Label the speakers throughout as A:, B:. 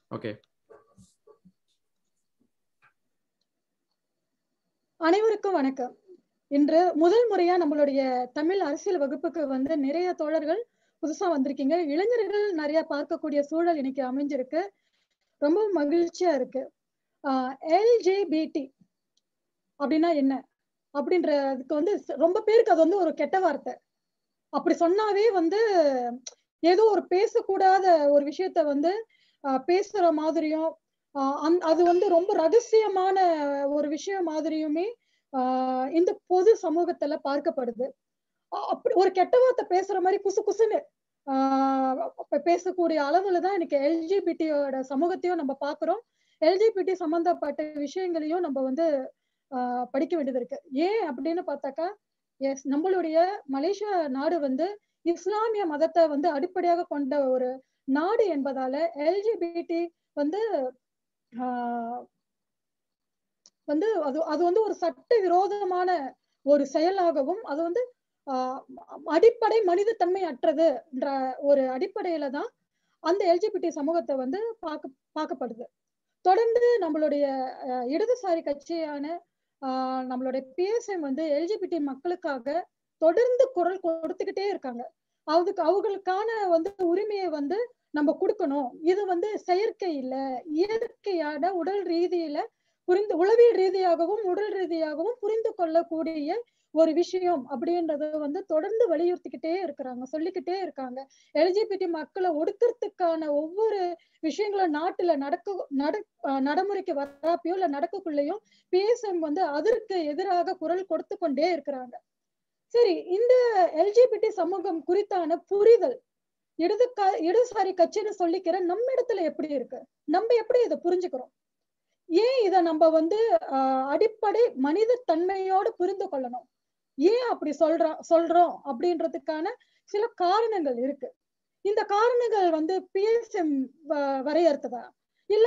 A: Okay
B: அனைவருக்கும் வணக்கம் இன்று முதல் முறையா நம்மளுடைய தமிழ் அரசியல் வகுப்புக்கு வந்து நிறைய தோழர்கள் புதுசா வந்திருக்கீங்க இளைஞர்கள் நிறைய பார்க்கக்கூடிய சூழல் இன்னைக்கு அமைஞ்சிருக்கு ரொம்ப மகிழ்ச்சியா இருக்கு எல்ஜிபிடி அப்படின்னா என்ன அப்படின்றதுக்கு வந்து ரொம்ப பேருக்கு அது வந்து ஒரு கெட்ட வார்த்தை அப்படி சொன்னாவே வந்து ஏதோ ஒரு பேசக்கூடாத ஒரு விஷயத்த வந்து பேசுற மாதிரியும் அது வந்து ரொம்ப ரகசியமான ஒரு விஷயம் மாதிரியுமே இந்த பொது சமூகத்துல பார்க்கப்படுது அப்படி ஒரு கெட்ட வார்த்தை பேசுற மாதிரி குசு குசுன்னு பேசக்கூடிய அளவுல தான் இன்னைக்கு எல்ஜிபிடியோட சமூகத்தையும் நம்ம பாக்குறோம் எல்ஜிபிடி சம்பந்தப்பட்ட விஷயங்களையும் நம்ம வந்து படிக்க வேண்டியது இருக்கு ஏன் அப்படின்னு பார்த்தாக்கா எஸ் நம்மளுடைய மலேசியா நாடு வந்து இஸ்லாமிய மதத்தை வந்து அடிப்படையாக கொண்ட ஒரு நாடு என்பதால எல்ஜிபிடி வந்து வந்து அது அது வந்து ஒரு சட்ட விரோதமான ஒரு செயலாகவும் அது வந்து அடிப்படை மனிதத்தன்மை அற்றதுன்ற ஒரு அடிப்படையில தான் அந்த எல்ஜிபிடி சமூகத்தை வந்து பார்க்க பார்க்கப்படுது தொடர்ந்து நம்மளுடைய இடதுசாரி கட்சியான நம்மளுடைய பிஎஸ்எம் வந்து எல்ஜிபிடி மக்களுக்காக தொடர்ந்து குரல் கொடுத்துக்கிட்டே இருக்காங்க அதுக்கு அவங்களுக்கான வந்து உரிமையை வந்து நம்ம கொடுக்கணும் இது வந்து செயற்கை இல்ல இயற்கையான உடல் ரீதியில புரிந்து உளவியல் ரீதியாகவும் உடல் ரீதியாகவும் புரிந்து கொள்ளக்கூடிய ஒரு விஷயம் அப்படின்றத வந்து தொடர்ந்து வலியுறுத்திக்கிட்டே இருக்கிறாங்க சொல்லிக்கிட்டே இருக்காங்க எல்ஜிபிடி மக்களை ஒடுக்கிறதுக்கான ஒவ்வொரு விஷயங்களும் நாட்டுல நடக்க நட நடைமுறைக்கு வராப்பையோ இல்ல நடக்கக்குள்ளேயும் பிஎஸ்எம் வந்து அதற்கு எதிராக குரல் கொடுத்து கொண்டே இருக்கிறாங்க சரி இந்த எல்ஜிபிடி சமூகம் குறித்தான புரிதல் இடது இடதுசாரி கட்சின்னு சொல்லிக்கிற நம்ம இடத்துல எப்படி இருக்கு நம்ம எப்படி இதை புரிஞ்சுக்கிறோம் ஏன் இதை நம்ம வந்து அடிப்படை மனித தன்மையோடு புரிந்து கொள்ளணும் ஏன் அப்படி சொல்றோம் சொல்றோம் அப்படின்றதுக்கான சில காரணங்கள் இருக்கு இந்த காரணங்கள் வந்து பிஎஸ்எம் வரையறுத்ததா இல்ல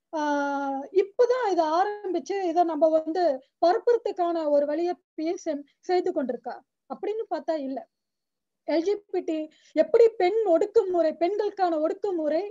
B: ஆஹ் இப்பதான் இதை ஆரம்பிச்சு இதை நம்ம வந்து பரப்புறதுக்கான ஒரு வழியை பிஎஸ்எம் செய்து கொண்டிருக்கா அப்படின்னு பார்த்தா இல்ல எல்ஜிபிடி எப்படி பெண் ஒடுக்குமுறை பெண்களுக்கான ஒடுக்குமுறை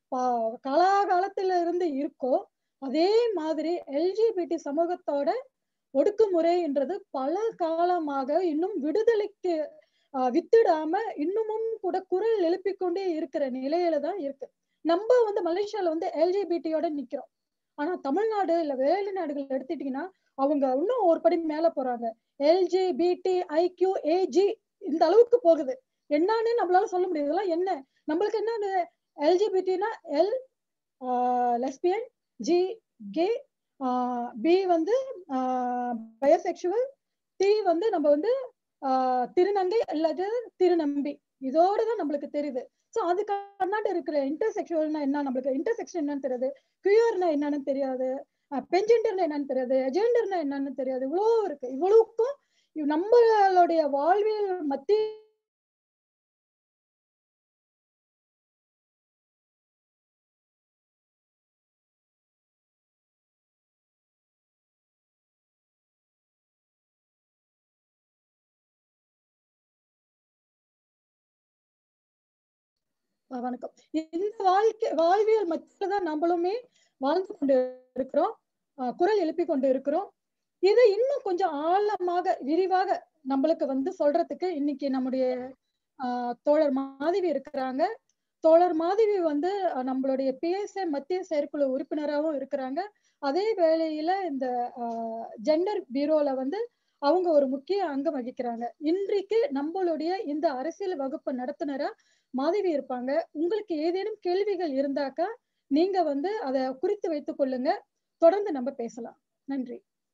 B: காலாகாலத்துல இருந்து இருக்கோ அதே மாதிரி எல்ஜிபிடி சமூகத்தோட ஒடுக்குமுறைன்றது பல காலமாக இன்னும் விடுதலைக்கு வித்துடாம இன்னமும் கூட குரல் எழுப்பிக் கொண்டே இருக்கிற நிலையில தான் இருக்கு நம்ம வந்து மலேசியால வந்து எல்ஜிபிடியோட நிக்கிறோம் ஆனா தமிழ்நாடு இல்ல வெளிநாடுகள் எடுத்துட்டீங்கன்னா அவங்க இன்னும் ஒரு படி மேல போறாங்க எல்ஜிபிடி ஐக்யூ ஏஜி இந்த அளவுக்கு போகுது என்னன்னு நம்மளால சொல்ல முடியாது இதெல்லாம் என்ன நம்மளுக்கு என்னன்னு எல்ஜிபிடினா L lesbian G gay B வந்து பயோசெக்சுவல் டி வந்து நம்ம வந்து திருநங்கை அல்லது திருநம்பி இதோட தான் நம்மளுக்கு தெரியுது ஸோ அதுக்கு கண்ணாடி இருக்கிற இன்டர்செக்சுவல்னா என்ன நம்மளுக்கு இன்டர்செக்ஷன் என்னன்னு தெரியாது கியூர்னா என்னன்னு தெரியாது பெஞ்செண்டர்னா என்னன்னு தெரியாது எஜெண்டர்னா என்னன்னு தெரியாது இவ்வளோ இருக்கு இவ்வளவுக்கும் நம்மளுடைய வாழ்வியல் மத்திய வணக்கம் இந்த வாழ்க்கை வாழ்வியல் மத்தியில தான் நம்மளுமே வாழ்ந்து கொண்டு இருக்கிறோம் குரல் எழுப்பி கொண்டு இருக்கிறோம் இதை இன்னும் கொஞ்சம் ஆழமாக விரிவாக நம்மளுக்கு வந்து சொல்றதுக்கு இன்னைக்கு நம்முடைய ஆஹ் தோழர் மாதவி இருக்கிறாங்க தோழர் மாதவி வந்து நம்மளுடைய பிஎஸ்ஏ மத்திய செயற்குழு உறுப்பினராகவும் இருக்கிறாங்க அதே வேளையில இந்த ஜெண்டர் பீரோல வந்து அவங்க ஒரு முக்கிய அங்கம் வகிக்கிறாங்க இன்றைக்கு நம்மளுடைய இந்த அரசியல் வகுப்பு நடத்துனரா மாதவி இருப்பாங்க உங்களுக்கு ஏதேனும் கேள்விகள் இருந்தாக்கா நீங்க வந்து அதை குறித்து வைத்துக் கொள்ளுங்க தொடர்ந்து நம்ம பேசலாம் நன்றி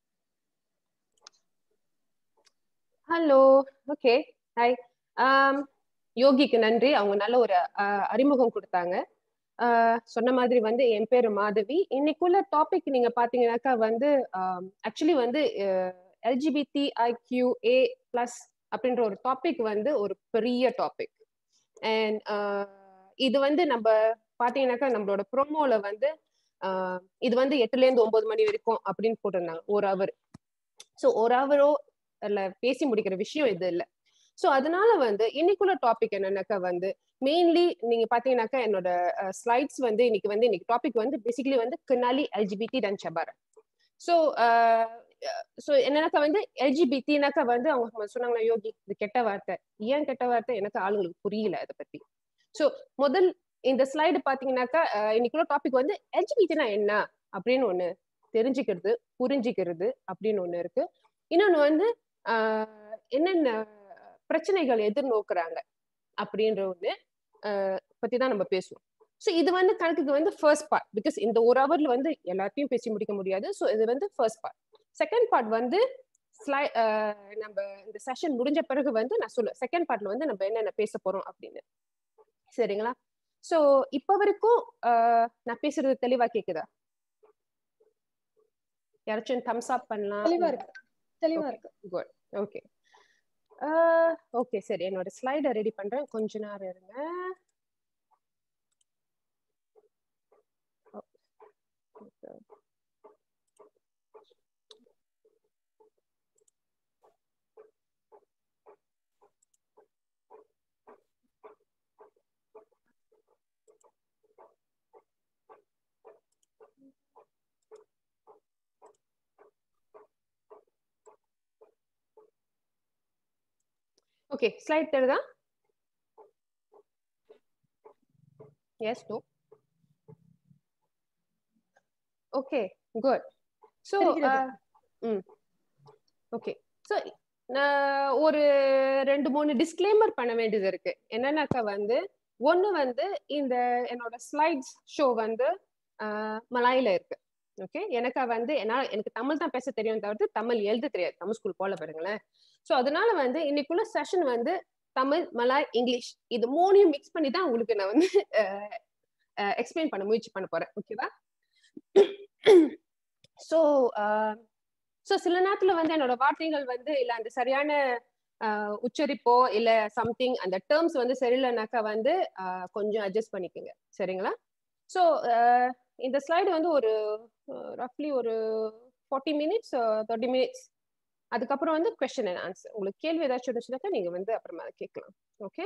C: ஹலோ ஓகே ஹாய் யோகிக்கு நன்றி அவங்க நல்ல ஒரு அறிமுகம் கொடுத்தாங்க சொன்ன மாதிரி வந்து என் பேரு மாதவி இன்னைக்குள்ள டாபிக் நீங்க பாத்தீங்கன்னாக்கா வந்து ஆக்சுவலி வந்து எல்ஜிபிடி ஐக்யூ ஏ பிளஸ் அப்படின்ற ஒரு டாபிக் வந்து ஒரு பெரிய டாபிக் அண்ட் இது வந்து நம்ம பாத்தீங்கன்னாக்கா நம்மளோட ப்ரோமோல வந்து இது வந்து எட்டுல இருந்து ஒன்பது மணி வரைக்கும் அப்படின்னு போட்டிருந்தாங்க ஒரு அவர் ஸோ ஒரு அவரோ இல்ல பேசி முடிக்கிற விஷயம் இது இல்லை ஸோ அதனால வந்து இன்னைக்குள்ள டாபிக் என்னன்னாக்கா வந்து மெயின்லி நீங்க பாத்தீங்கன்னாக்கா என்னோட ஸ்லைட்ஸ் வந்து இன்னைக்கு வந்து இன்னைக்கு டாபிக் வந்து பேசிக்கலி வந்து கினாலி எல்ஜிபிடி தன் சபார ஸோ ஸோ என்னன்னாக்கா வந்து எல்ஜிபிடினாக்கா வந்து அவங்க சொன்னாங்களா யோகி இது கெட்ட வார்த்தை ஏன் கெட்ட வார்த்தை எனக்கு ஆளுங்களுக்கு புரியல அதை பத்தி ஸோ முதல் இந்த ஸ்லைடு பாத்தீங்கன்னாக்கா இன்னைக்குள்ள டாபிக் வந்து எல்ஜிபிடினா என்ன அப்படின்னு ஒண்ணு தெரிஞ்சுக்கிறது புரிஞ்சுக்கிறது அப்படின்னு ஒண்ணு இருக்கு இன்னொன்னு வந்து என்னென்ன பிரச்சனைகள் எதிர்நோக்குறாங்க அப்படின்ற ஒண்ணு பத்தி தான் நம்ம பேசுவோம் ஸோ இது வந்து கணக்குக்கு வந்து ஃபர்ஸ்ட் பார்ட் பிகாஸ் இந்த ஒரு ஹவர்ல வந்து எல்லாத்தையும் பேசி முடிக்க முடியாது ஸோ இது வந்து ஃபர்ஸ்ட் பார்ட் செகண்ட் பார்ட் வந்து ஸ்லை நம்ம இந்த செஷன் முடிஞ்ச பிறகு வந்து நான் சொல்லுவேன் செகண்ட் பார்ட்ல வந்து நம்ம என்னென்ன பேச போறோம் அப்படின்னு சரிங்களா ஸோ இப்போ வரைக்கும் நான் பேசுறது தெளிவா கேக்குதா யாராச்சும் தம்ஸ் அப் பண்ணலாம்
B: தெளிவா இருக்கு தெளிவா இருக்கு
C: குட் ஓகே ஓகே சரி என்னோட ஸ்லைடை ரெடி பண்றேன் கொஞ்ச நேரம் இருங்க ఓకే స్లైడ్ తెరదా yes no okay good so okay so நான் ஒரு ரெண்டு மூணு டிஸ்க்ளைமர் பண்ண வேண்டியது இருக்கு என்னன்னாக்கா வந்து ஒன்று வந்து இந்த என்னோட ஸ்லைட்ஸ் ஷோ வந்து மலாயில இருக்கு ஓகே எனக்கா வந்து என்னால் எனக்கு தமிழ் தான் பேச தெரியும் தவிர்த்து தமிழ் எழுத தெரியாது தமிழ் ஸ்கூல் போல பாருங்களேன் ஸோ அதனால வந்து இன்னைக்குள்ள செஷன் வந்து தமிழ் மலாய் இங்கிலீஷ் இது மூணையும் மிக்ஸ் பண்ணி தான் உங்களுக்கு நான் வந்து எக்ஸ்பிளைன் பண்ண முயற்சி பண்ண போறேன் ஓகேவா ஸோ ஸோ சில நேரத்துல வந்து என்னோட வார்த்தைகள் வந்து இல்ல அந்த சரியான உச்சரிப்போ இல்ல சம்திங் அந்த டேர்ம்ஸ் வந்து சரியில்லைனாக்கா வந்து கொஞ்சம் அட்ஜஸ்ட் பண்ணிக்கோங்க சரிங்களா ஸோ இந்த ஸ்லைடு வந்து ஒரு ரஃப்லி ஒரு ஃபார்ட்டி மினிட்ஸ் தேர்ட்டி மினிட்ஸ் அதுக்கப்புறம் வந்து கொஸ்டின் அண்ட் ஆன்சர் உங்களுக்கு கேள்வி ஏதாச்சும் இருந்துச்சுனாக்கா நீங்க வந்து அப்புறமா கேட்கலாம் ஓகே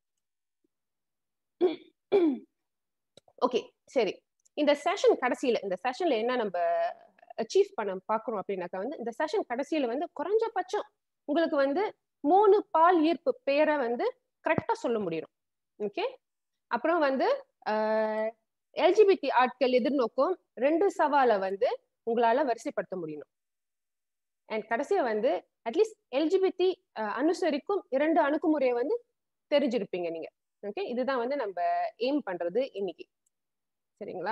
C: ஓகே சரி இந்த செஷன் கடைசியில இந்த செஷன்ல என்ன நம்ம அச்சீவ் பண்ண பாக்குறோம் அப்படின்னாக்கா வந்து இந்த செஷன் கடைசியில வந்து குறைஞ்சபட்சம் உங்களுக்கு வந்து மூணு பால் ஈர்ப்பு பேரை வந்து கரெக்டா சொல்ல முடியும் ஓகே அப்புறம் வந்து எல்ஜிபிடி ஆட்கள் எதிர்நோக்கும் ரெண்டு சவாலை வந்து உங்களால வரிசைப்படுத்த முடியணும் அண்ட் கடைசியா வந்து அட்லீஸ்ட் எல்ஜிபிடி அனுசரிக்கும் இரண்டு அணுகுமுறையை வந்து தெரிஞ்சிருப்பீங்க நீங்க ஓகே இதுதான் வந்து நம்ம எய்ம் பண்றது இன்னைக்கு சரிங்களா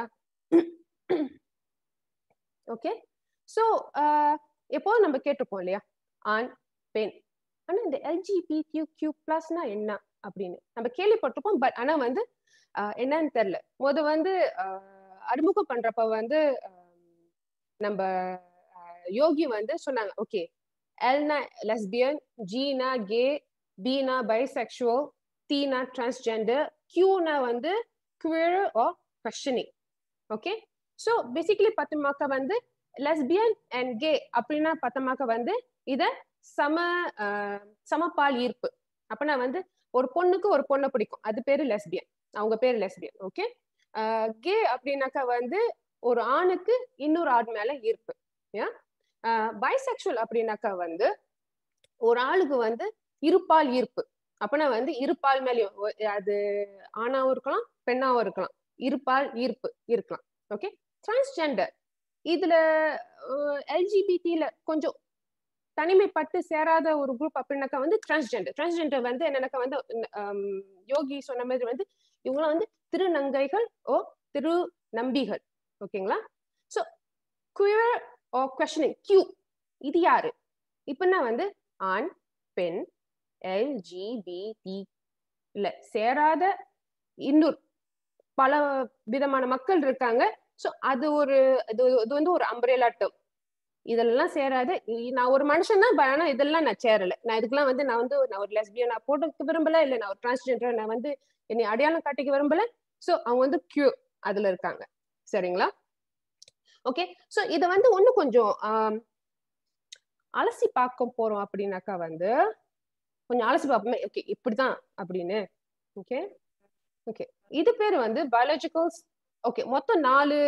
C: ஓகே ஸோ எப்போ நம்ம கேட்டிருப்போம் இல்லையா ஆண் பெண் ஆனா இந்த எல்ஜிபிடியூ கியூ பிளஸ்னா என்ன அப்படின்னு நம்ம கேள்விப்பட்டிருப்போம் பட் ஆனா வந்து என்னன்னு தெரியல முத வந்து அறிமுகம் பண்றப்ப வந்து நம்ம யோகி வந்து சொன்னாங்க ஓகே எல்னா லெஸ்பியன் ஜீனா கே பீனா பைசெக்சுவல் தீனா டிரான்ஸ்ஜெண்டர் கியூனா வந்து queer or questioning okay so basically பார்த்தோமாக்க வந்து லெஸ்பியன் அண்ட் கே அப்படின்னா பார்த்தோமாக்க வந்து இத சம சமபால் ஈர்ப்பு அப்படின்னா வந்து ஒரு பொண்ணுக்கு ஒரு பொண்ணை பிடிக்கும் அது பேரு லெஸ்பியன் அவங்க பேரு லெஸ்பியன் ஓகே கே அப்படின்னாக்கா வந்து ஒரு ஆணுக்கு இன்னொரு ஆண் மேல ஈர்ப்பு ஏன் பைசெக்சுவல் அப்படின்னாக்கா வந்து ஒரு ஆளுக்கு வந்து இருப்பால் ஈர்ப்பு அப்படின்னா வந்து இருப்பால் மேலேயும் அது ஆணாவும் இருக்கலாம் பெண்ணாவும் இருக்கலாம் இருப்பால் ஈர்ப்பு இருக்கலாம் ஓகே டிரான்ஸ்ஜெண்டர் இதுல எல்ஜிபிடில கொஞ்சம் தனிமைப்பட்டு சேராத ஒரு குரூப் அப்படின்னாக்கா வந்து டிரான்ஸ்ஜெண்டர் டிரான்ஸ்ஜெண்டர் வந்து என்னன்னாக்கா வந்து யோகி சொன்ன மாதிரி வந்து இவங்களாம் வந்து திருநங்கைகள் ஓ திரு நம்பிகள் ஓகேங்களா so queer or questioning Q இது யாரு இப்பன்னா வந்து ஆண் பெண் எல்ஜிபிடி இல்ல சேராத இன்னொரு பல விதமான மக்கள் இருக்காங்க ஸோ அது ஒரு இது இது வந்து ஒரு அம்பரேலா டேர்ம் இதெல்லாம் சேராது நான் ஒரு மனுஷன் தான் ஆனா இதெல்லாம் நான் சேரல நான் இதுக்கெல்லாம் வந்து நான் வந்து நான் ஒரு லெஸ்பியன் நான் போட்டுக்க விரும்பல இல்ல நான் ஒரு டிரான்ஸ்ஜெண்டர் நான் வந்து என்னை அடையாளம் காட்டிக்க விரும்பல ஸோ அவங்க வந்து கியூ அதுல இருக்காங்க சரிங்களா ஓகே ஸோ இதை வந்து ஒன்னும் கொஞ்சம் அலசி பார்க்க போறோம் அப்படின்னாக்கா வந்து கொஞ்சம் அலசி பார்ப்போமே ஓகே இப்படிதான் அப்படின்னு ஓகே ஓகே இது பேர் வந்து பயாலஜிக்கல் ஓகே மொத்தம் நாலு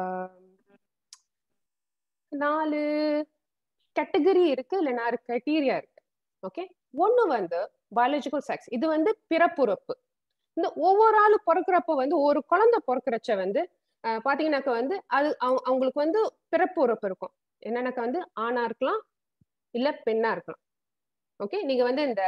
C: நாலு கேட்டகரி இருக்கு இல்ல நாலு கிரைட்டீரியா இருக்கு ஓகே ஒண்ணு வந்து பயாலஜிக்கல் செக்ஸ் இது வந்து பிறப்புறுப்பு இந்த ஒவ்வொரு ஆளு பிறக்கிறப்ப வந்து ஒரு குழந்தை பிறக்கிறச்ச வந்து பாத்தீங்கன்னாக்க வந்து அது அவங்களுக்கு வந்து பிறப்பு உறுப்பு இருக்கும் என்னன்னாக்கா வந்து ஆணா இருக்கலாம் இல்ல பெண்ணா இருக்கலாம் ஓகே நீங்க வந்து இந்த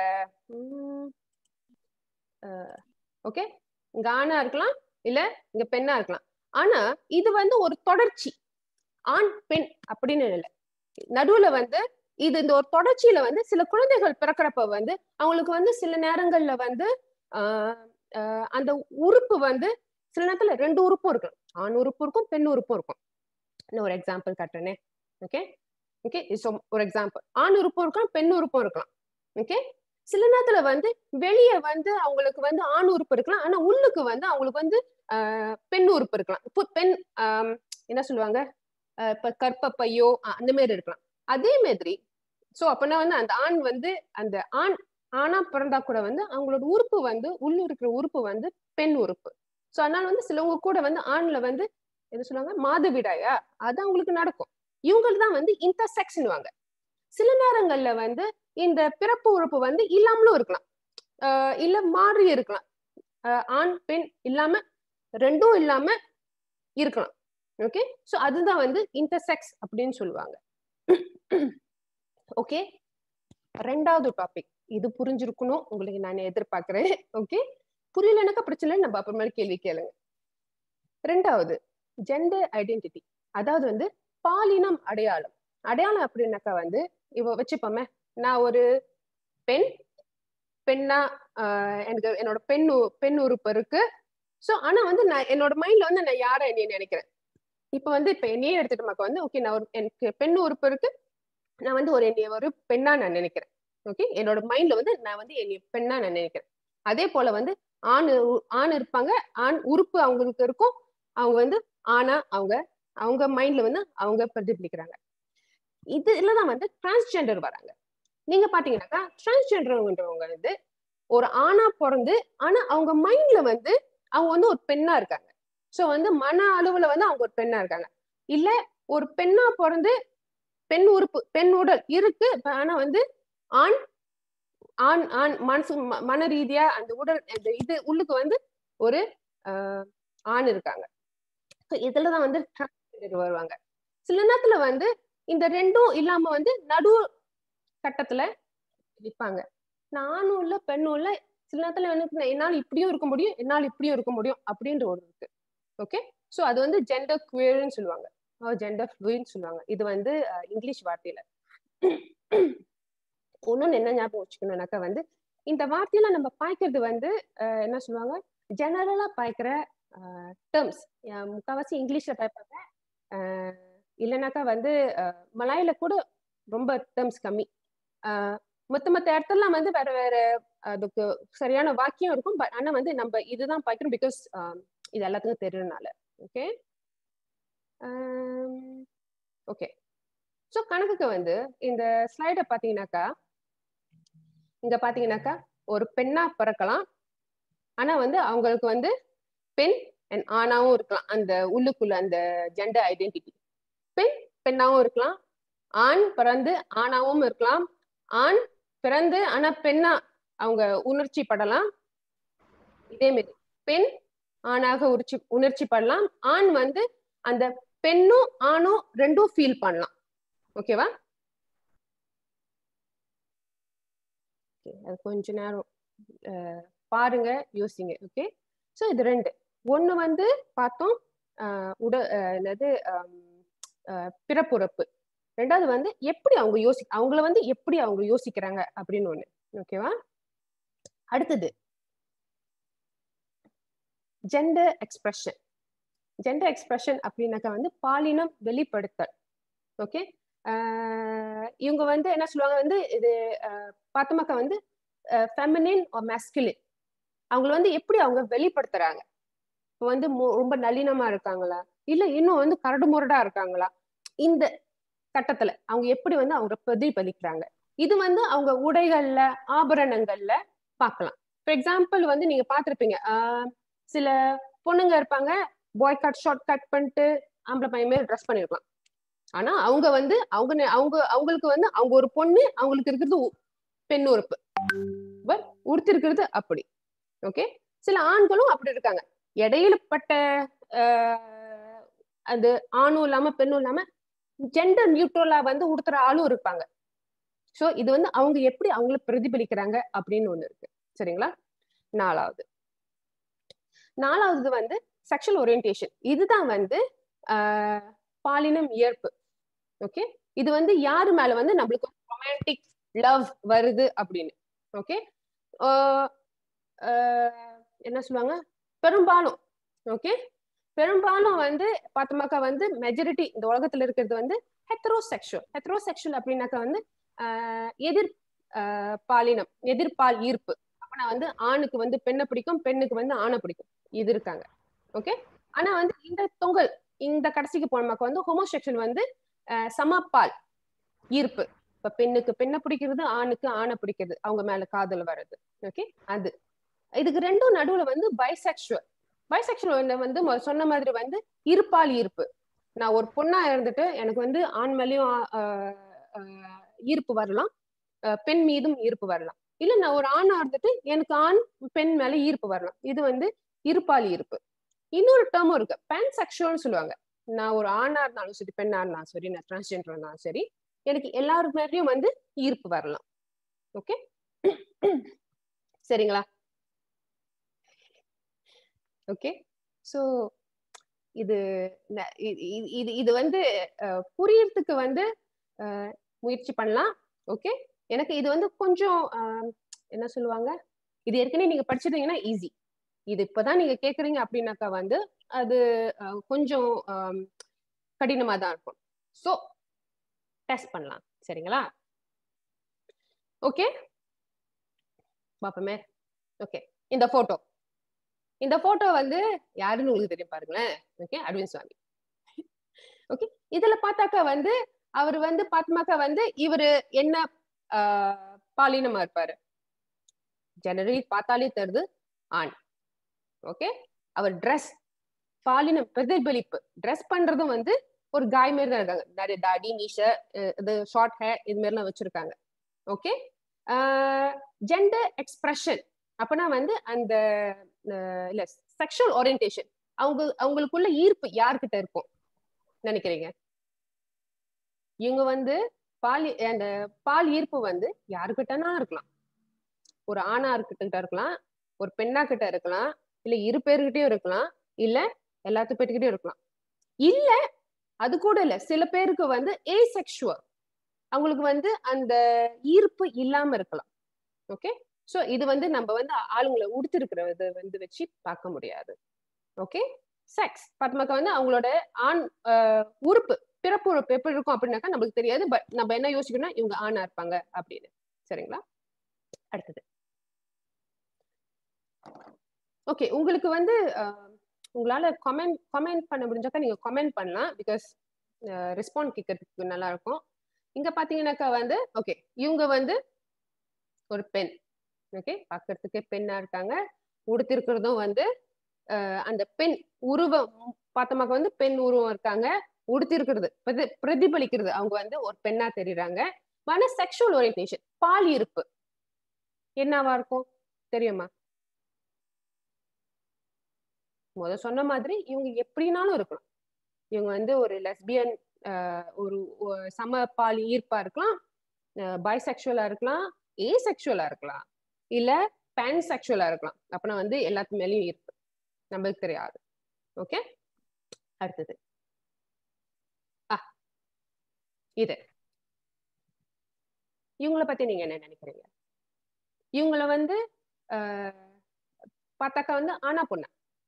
C: ஓகே இங்க ஆணா இருக்கலாம் இல்ல இங்க பெண்ணா இருக்கலாம் ஆனா இது வந்து ஒரு தொடர்ச்சி ஆண் பெண் அப்படின்னு இல்லை நடுவுல வந்து இது இந்த ஒரு தொடர்ச்சியில வந்து சில குழந்தைகள் பிறக்கிறப்ப வந்து அவங்களுக்கு வந்து சில நேரங்கள்ல வந்து ஆஹ் அந்த உறுப்பு வந்து சில நேரத்துல ரெண்டு உறுப்பும் இருக்கும் ஆண் உறுப்பு இருக்கும் பெண் உறுப்பும் இருக்கும் இன்னும் ஒரு எக்ஸாம்பிள் காட்டுறேனே ஓகே ஓகே ஒரு எக்ஸாம்பிள் ஆண் உறுப்பும் இருக்கலாம் பெண் உறுப்பும் இருக்கலாம் ஓகே சில நேரத்துல வந்து வெளியே வந்து அவங்களுக்கு வந்து ஆண் உறுப்பு இருக்கலாம் ஆனா உள்ளுக்கு வந்து அவங்களுக்கு வந்து பெண் உறுப்பு இருக்கலாம் இப்போ பெண் என்ன சொல்லுவாங்க இப்ப கற்பப்பையோ அந்த மாதிரி இருக்கலாம் அதே மாதிரி சோ அப்படின்னா வந்து அந்த ஆண் வந்து அந்த ஆண் ஆணா பிறந்தா கூட வந்து அவங்களோட உறுப்பு வந்து உள்ள இருக்கிற உறுப்பு வந்து பெண் உறுப்பு சோ அதனால வந்து சிலவங்க கூட வந்து ஆண்ல வந்து என்ன சொல்லுவாங்க மாதவிடாயா அது அவங்களுக்கு நடக்கும் இவங்களுக்கு தான் வந்து இன்டர்செக்ஷன்வாங்க சில நேரங்கள்ல வந்து இந்த பிறப்பு உறுப்பு வந்து இல்லாமலும் இருக்கலாம் ஆஹ் இல்ல மாறி இருக்கலாம் ஆண் பெண் இல்லாம ரெண்டும் இல்லாம இருக்கலாம் ஓகே ஸோ அதுதான் வந்து இன்டர்செக்ஸ் அப்படின்னு சொல்லுவாங்க ஓகே ரெண்டாவது டாபிக் இது புரிஞ்சிருக்கணும் உங்களுக்கு நான் எதிர்பார்க்கிறேன் ஓகே புரியலனாக்கா பிரச்சனை நம்ம அப்புறமேல கேள்வி கேளுங்க ரெண்டாவது ஜெண்டர் ஐடென்டிட்டி அதாவது வந்து பாலினம் அடையாளம் அடையாளம் அப்படின்னாக்கா வந்து இவ வச்சுப்போமே நான் ஒரு பெண் பெண்ணா எனக்கு என்னோட பெண் பெண் உறுப்பு இருக்கு ஸோ ஆனா வந்து நான் என்னோட மைண்ட்ல வந்து நான் யாரை என்னைய நினைக்கிறேன் இப்போ வந்து இப்போ என்னையே எடுத்துட்டோமாக்கா வந்து ஓகே நான் ஒரு எனக்கு பெண் உறுப்பு இருக்கு நான் வந்து ஒரு என்னைய ஒரு பெண்ணா நான் நினைக்கிறேன் ஓகே என்னோட மைண்ட்ல வந்து நான் வந்து என்னைய பெண்ணா நான் நினைக்கிறேன் அதே போல வந்து ஆண் ஆண் இருப்பாங்க ஆண் உறுப்பு அவங்களுக்கு இருக்கும் அவங்க வந்து ஆனா அவங்க அவங்க மைண்ட்ல வந்து அவங்க பிரதிபலிக்கிறாங்க இதுல தான் வந்து டிரான்ஸ்ஜெண்டர் வராங்க நீங்க பாத்தீங்கன்னாக்கா டிரான்ஸ்ஜெண்டர்ன்றவங்க வந்து ஒரு ஆணா பிறந்து ஆனா அவங்க மைண்ட்ல வந்து அவங்க வந்து ஒரு பெண்ணா இருக்காங்க சோ வந்து மன அளவுல வந்து அவங்க ஒரு பெண்ணா இருக்காங்க இல்ல ஒரு பெண்ணா பிறந்து பெண் உறுப்பு பெண் உடல் இருக்கு ஆனா வந்து ஆண் ஆண் ஆண் மனசு மன ரீதியா அந்த உடல் அந்த இது உள்ளுக்கு வந்து ஒரு ஆண் இருக்காங்க இதுலதான் வந்து டிரான்ஸ்ஜெண்டர் வருவாங்க சில நேரத்துல வந்து இந்த ரெண்டும் இல்லாம வந்து நடு கட்டத்துல நிற்பாங்க நானும் இல்ல பெண்ணும் இல்ல சில நேரத்துல எனக்கு என்னால இப்படியும் இருக்க முடியும் என்னால் இப்படியும் இருக்க முடியும் அப்படின்ற ஒரு இருக்கு ஓகே ஸோ அது வந்து ஜெண்டர் குவேர்னு சொல்லுவாங்க ஜெண்டர் ஃப்ளூயின்னு சொல்லுவாங்க இது வந்து இங்கிலீஷ் வார்த்தையில ஒன்னொன்னு என்ன ஞாபகம் வச்சுக்கணும்னாக்கா வந்து இந்த வார்த்தையில நம்ம பாய்க்கிறது வந்து என்ன சொல்லுவாங்க ஜெனரலா பாய்க்கிற டேர்ம்ஸ் முக்கால்வாசி இங்கிலீஷ்ல பாய்ப்பாங்க இல்லைனாக்கா வந்து மலாயில கூட ரொம்ப டேர்ம்ஸ் கம்மி மொத்த மற்ற இடத்துலலாம் வந்து வேற வேற அதுக்கு சரியான வாக்கியம் இருக்கும் பட் ஆனா வந்து நம்ம இதுதான் பாய்க்கிறோம் பிகாஸ் இது எல்லாத்துக்கும் தெரியறதுனால ஓகே ஓகே ஸோ கணக்குக்கு வந்து இந்த ஸ்லைடை பார்த்தீங்கன்னாக்கா இங்க பாத்தீங்கன்னாக்கா ஒரு பெண்ணா பிறக்கலாம் ஆனா வந்து அவங்களுக்கு வந்து பெண் அண்ட் ஆணாவும் இருக்கலாம் அந்த உள்ளுக்குள்ள அந்த ஜெண்டர் ஐடென்டிட்டி பெண் பெண்ணாவும் இருக்கலாம் ஆண் பிறந்து ஆணாவும் இருக்கலாம் ஆண் பிறந்து ஆனா பெண்ணா அவங்க உணர்ச்சி படலாம் இதே மாதிரி பெண் ஆணாக உணர்ச்சி உணர்ச்சி படலாம் ஆண் வந்து அந்த பெண்ணும் ஆணும் ரெண்டும் ஃபீல் பண்ணலாம் ஓகேவா அது கொஞ்ச நேரம் பாருங்க யோசிங்க ஓகே ஸோ இது ரெண்டு ஒன்று வந்து பார்த்தோம் உட என்னது பிறப்புறப்பு ரெண்டாவது வந்து எப்படி அவங்க யோசி அவங்கள வந்து எப்படி அவங்க யோசிக்கிறாங்க அப்படின்னு ஒண்ணு ஓகேவா அடுத்தது ஜெண்டர் எக்ஸ்பிரஷன் ஜெண்டர் எக்ஸ்பிரஷன் அப்படின்னாக்கா வந்து பாலினம் வெளிப்படுத்தல் ஓகே இவங்க வந்து என்ன சொல்லுவாங்க வந்து இது பார்த்தோமாக்கா வந்து ஃபெமினின் மேஸ்குலின் அவங்கள வந்து எப்படி அவங்க வெளிப்படுத்துறாங்க இப்போ வந்து ரொம்ப நளினமா இருக்காங்களா இல்ல இன்னும் வந்து கரடு முரடா இருக்காங்களா இந்த கட்டத்துல அவங்க எப்படி வந்து அவங்க பிரதிபலிக்கிறாங்க இது வந்து அவங்க உடைகள்ல ஆபரணங்கள்ல பார்க்கலாம் ஃபார் எக்ஸாம்பிள் வந்து நீங்க பார்த்திருப்பீங்க ஆஹ் சில பொண்ணுங்க இருப்பாங்க பாய் கட் ஷார்ட் கட் பண்ணிட்டு ஆம்பளை பையன் மேல் ட்ரெஸ் பண்ணிருக்கலாம் ஆனா அவங்க வந்து அவங்க நெ- அவங்க அவங்களுக்கு வந்து அவங்க ஒரு பொண்ணு அவங்களுக்கு இருக்கிறது உ- பெண் உறுப்பு பட் உடுத்திருக்கிறது அப்படி ஓகே சில ஆண்களும் அப்படி இருக்காங்க இடையில பட்ட ஆஹ், அது ஆணும் இல்லாம பெண்ணும் இல்லாம ஜெண்டர் நியூட்ரலா வந்து உடுத்துற ஆளும் இருப்பாங்க சோ இது வந்து அவங்க எப்படி அவங்கள பிரதிபலிக்கிறாங்க அப்படின்னு ஒண்ணு இருக்கு சரிங்களா நாலாவது நாலாவது வந்து செக்ஷுவல் ஓரியன்டேஷன் இதுதான் வந்து ஆஹ், பாலினம் இயற்பு ஓகே இது வந்து யாரு மேல வந்து நம்மளுக்கு ரொமான்டிக் லவ் வருது அப்படின்னு ஓகே என்ன சொல்லுவாங்க பெரும்பாலும் ஓகே பெரும்பாலும் வந்து பார்த்தோமாக்கா வந்து மெஜாரிட்டி இந்த உலகத்துல இருக்கிறது வந்து ஹெத்ரோசெக்ஷுவல் ஹெத்ரோசெக்ஷுவல் அப்படின்னாக்கா வந்து ஆஹ் எதிர் ஆஹ் பாலினம் எதிர்பால் ஈர்ப்பு அப்பனா வந்து ஆணுக்கு வந்து பெண்ணை பிடிக்கும் பெண்ணுக்கு வந்து ஆணை பிடிக்கும் இது இருக்காங்க ஓகே ஆனா வந்து இந்த தொங்கல் இந்த கடைசிக்கு போனமாக்க வந்து ஹோமோசெக்ஷுவல் வந்து ஆஹ் சமப்பால் ஈர்ப்பு இப்ப பெண்ணுக்கு பெண்ணை பிடிக்கிறது ஆணுக்கு ஆணை பிடிக்கிறது அவங்க மேல காதல் வர்றது ஓகே அது இதுக்கு ரெண்டும் நடுவுல வந்து பைசெக்சுவல் பைசெக்சுவல் வந்து மொத சொன்ன மாதிரி வந்து இருப்பால் ஈர்ப்பு நான் ஒரு பொண்ணா இருந்துட்டு எனக்கு வந்து ஆண் மேலயும் ஆஹ், ஆஹ், ஈர்ப்பு வரலாம் ஆஹ், பெண் மீதும் ஈர்ப்பு வரலாம் இல்ல நான் ஒரு ஆணா இருந்துட்டு எனக்கு ஆண் பெண் மேல ஈர்ப்பு வரலாம் இது வந்து இருப்பால் ஈர்ப்பு இன்னொரு டேர்மும் இருக்கு பேன் செக்ஷுவல்னு சொல்லுவாங்க நான் ஒரு ஆணா இருந்தாலும் சரி பெண்ணா இருந்தாலும் சரி நான் டிரான்ஸ்ஜெண்டர் இருந்தாலும் சரி எனக்கு எல்லாரு மேலயும் வந்து ஈர்ப்பு வரலாம் ஓகே சரிங்களா ஓகே ஸோ இது ந- இ- இ- இது இது வந்து அஹ், புரியறதுக்கு வந்து அஹ், முயற்சி பண்ணலாம் ஓகே எனக்கு இது வந்து கொஞ்சம் அஹ், என்ன சொல்லுவாங்க இது ஏற்கனவே நீங்க படிச்சிருந்தீங்கன்னா ஈஸி இது இப்பதான் நீங்க கேக்குறீங்க அப்படின்னாக்கா வந்து அது அஹ், கொஞ்சம் ஆம், கடினமா தான் இருக்கும் ஸோ டெஸ்ட் பண்ணலாம் சரிங்களா ஓகே பாப்போமே ஓகே இந்த போட்டோ இந்த போட்டோ வந்து யாருன்னு உங்களுக்கு தெரியும் பாருங்களேன் ஓகே அரவிந்த் சுவாமி ஓகே இதுல பார்த்தாக்கா வந்து அவர் வந்து பாத்மாக்கா வந்து இவரு என்ன ஆஹ், பாலினமா இருப்பாரு ஜெனரலி பார்த்தாலே தெரியுது ஆண் ஓகே அவர் ட்ரெஸ் பாலினம் பிரதிபலிப்பு ட்ரெஸ் பண்றதும் வந்து ஒரு காய் மாதிரி தான் இருக்காங்க நிறைய தாடி மீஷ இது ஷார்ட் ஹேர் இது மாதிரிலாம் வச்சிருக்காங்க ஓகே ஜெண்டர் எக்ஸ்பிரஷன் அப்பனா வந்து அந்த அஹ், இல்ல செக்ஷுவல் ஓரியன்டேஷன் அவங்க அவங்களுக்குள்ள ஈர்ப்பு யார்கிட்ட இருக்கும் நினைக்கிறீங்க இவங்க வந்து பால் அந்த பால் ஈர்ப்பு வந்து யாருக்கிட்டனா இருக்கலாம் ஒரு ஆணா கிட்ட இருக்கலாம் ஒரு பெண்ணா கிட்ட இருக்கலாம் இல்ல இரு பேர்கிட்டயும் இருக்கலாம் இல்ல எல்லாத்து பேர்கிட்டயும் இருக்கலாம் இல்ல அது கூட இல்ல சில பேருக்கு வந்து ஏசெக்சுவல் அவங்களுக்கு வந்து அந்த ஈர்ப்பு இல்லாம இருக்கலாம் ஓகே சோ இது வந்து நம்ம வந்து ஆளுங்களை உடுத்திருக்கிறத வந்து வச்சு பார்க்க முடியாது ஓகே செக்ஸ் பத்மக்கா வந்து அவங்களோட ஆண் ஆஹ், உறுப்பு பிறப்பு உறுப்பு எப்படி இருக்கும் அப்படின்னாக்கா நம்மளுக்கு தெரியாது பட் நம்ம என்ன யோசிக்கணும்னா இவங்க ஆணா இருப்பாங்க அப்படின்னு சரிங்களா அடுத்தது ஓகே உங்களுக்கு வந்து ஆஹ், உங்களால கமெண்ட் கமெண்ட் பண்ண முடிஞ்சாக்கா நீங்க கமெண்ட் பண்ணலாம் பிகாஸ் ரெஸ்பாண்ட் கேட்கறதுக்கு நல்லா இருக்கும் இங்க பாத்தீங்கன்னாக்கா வந்து ஓகே இவங்க வந்து ஒரு பெண் ஓகே பார்க்கறதுக்கு பெண்ணா இருக்காங்க உடுத்திருக்கிறதும் வந்து அஹ், அந்த பெண் உருவம் பார்த்தோமாக்க வந்து பெண் உருவம் இருக்காங்க உடுத்திருக்கிறது பிரதி பிரதிபலிக்கிறது அவங்க வந்து ஒரு பெண்ணா தெரியுறாங்க ஆனா செக்ஷுவல் ஓரியன்டேஷன் பால் இருப்பு என்னவா இருக்கும் தெரியுமா முத சொன்ன மாதிரி இவங்க எப்படினாலும் இருக்கலாம் இவங்க வந்து ஒரு லெஸ்பியன் ஒரு ஒ- சம பால் ஈர்ப்பா இருக்கலாம் பைசெக்சுவலா இருக்கலாம் ஏசெக்சுவலா இருக்கலாம் இல்ல பேன் செக்சுவலா இருக்கலாம் அப்பனா வந்து எல்லாத்து மேலயும் ஈர்ப்பு நம்மளுக்கு தெரியாது ஓகே அடுத்தது ஆ இது இவங்கள பத்தி நீங்க என்ன நினைக்கிறீங்க இவங்கள வந்து ஆஹ், பார்த்தாக்கா வந்து ஆனா பொண்ணா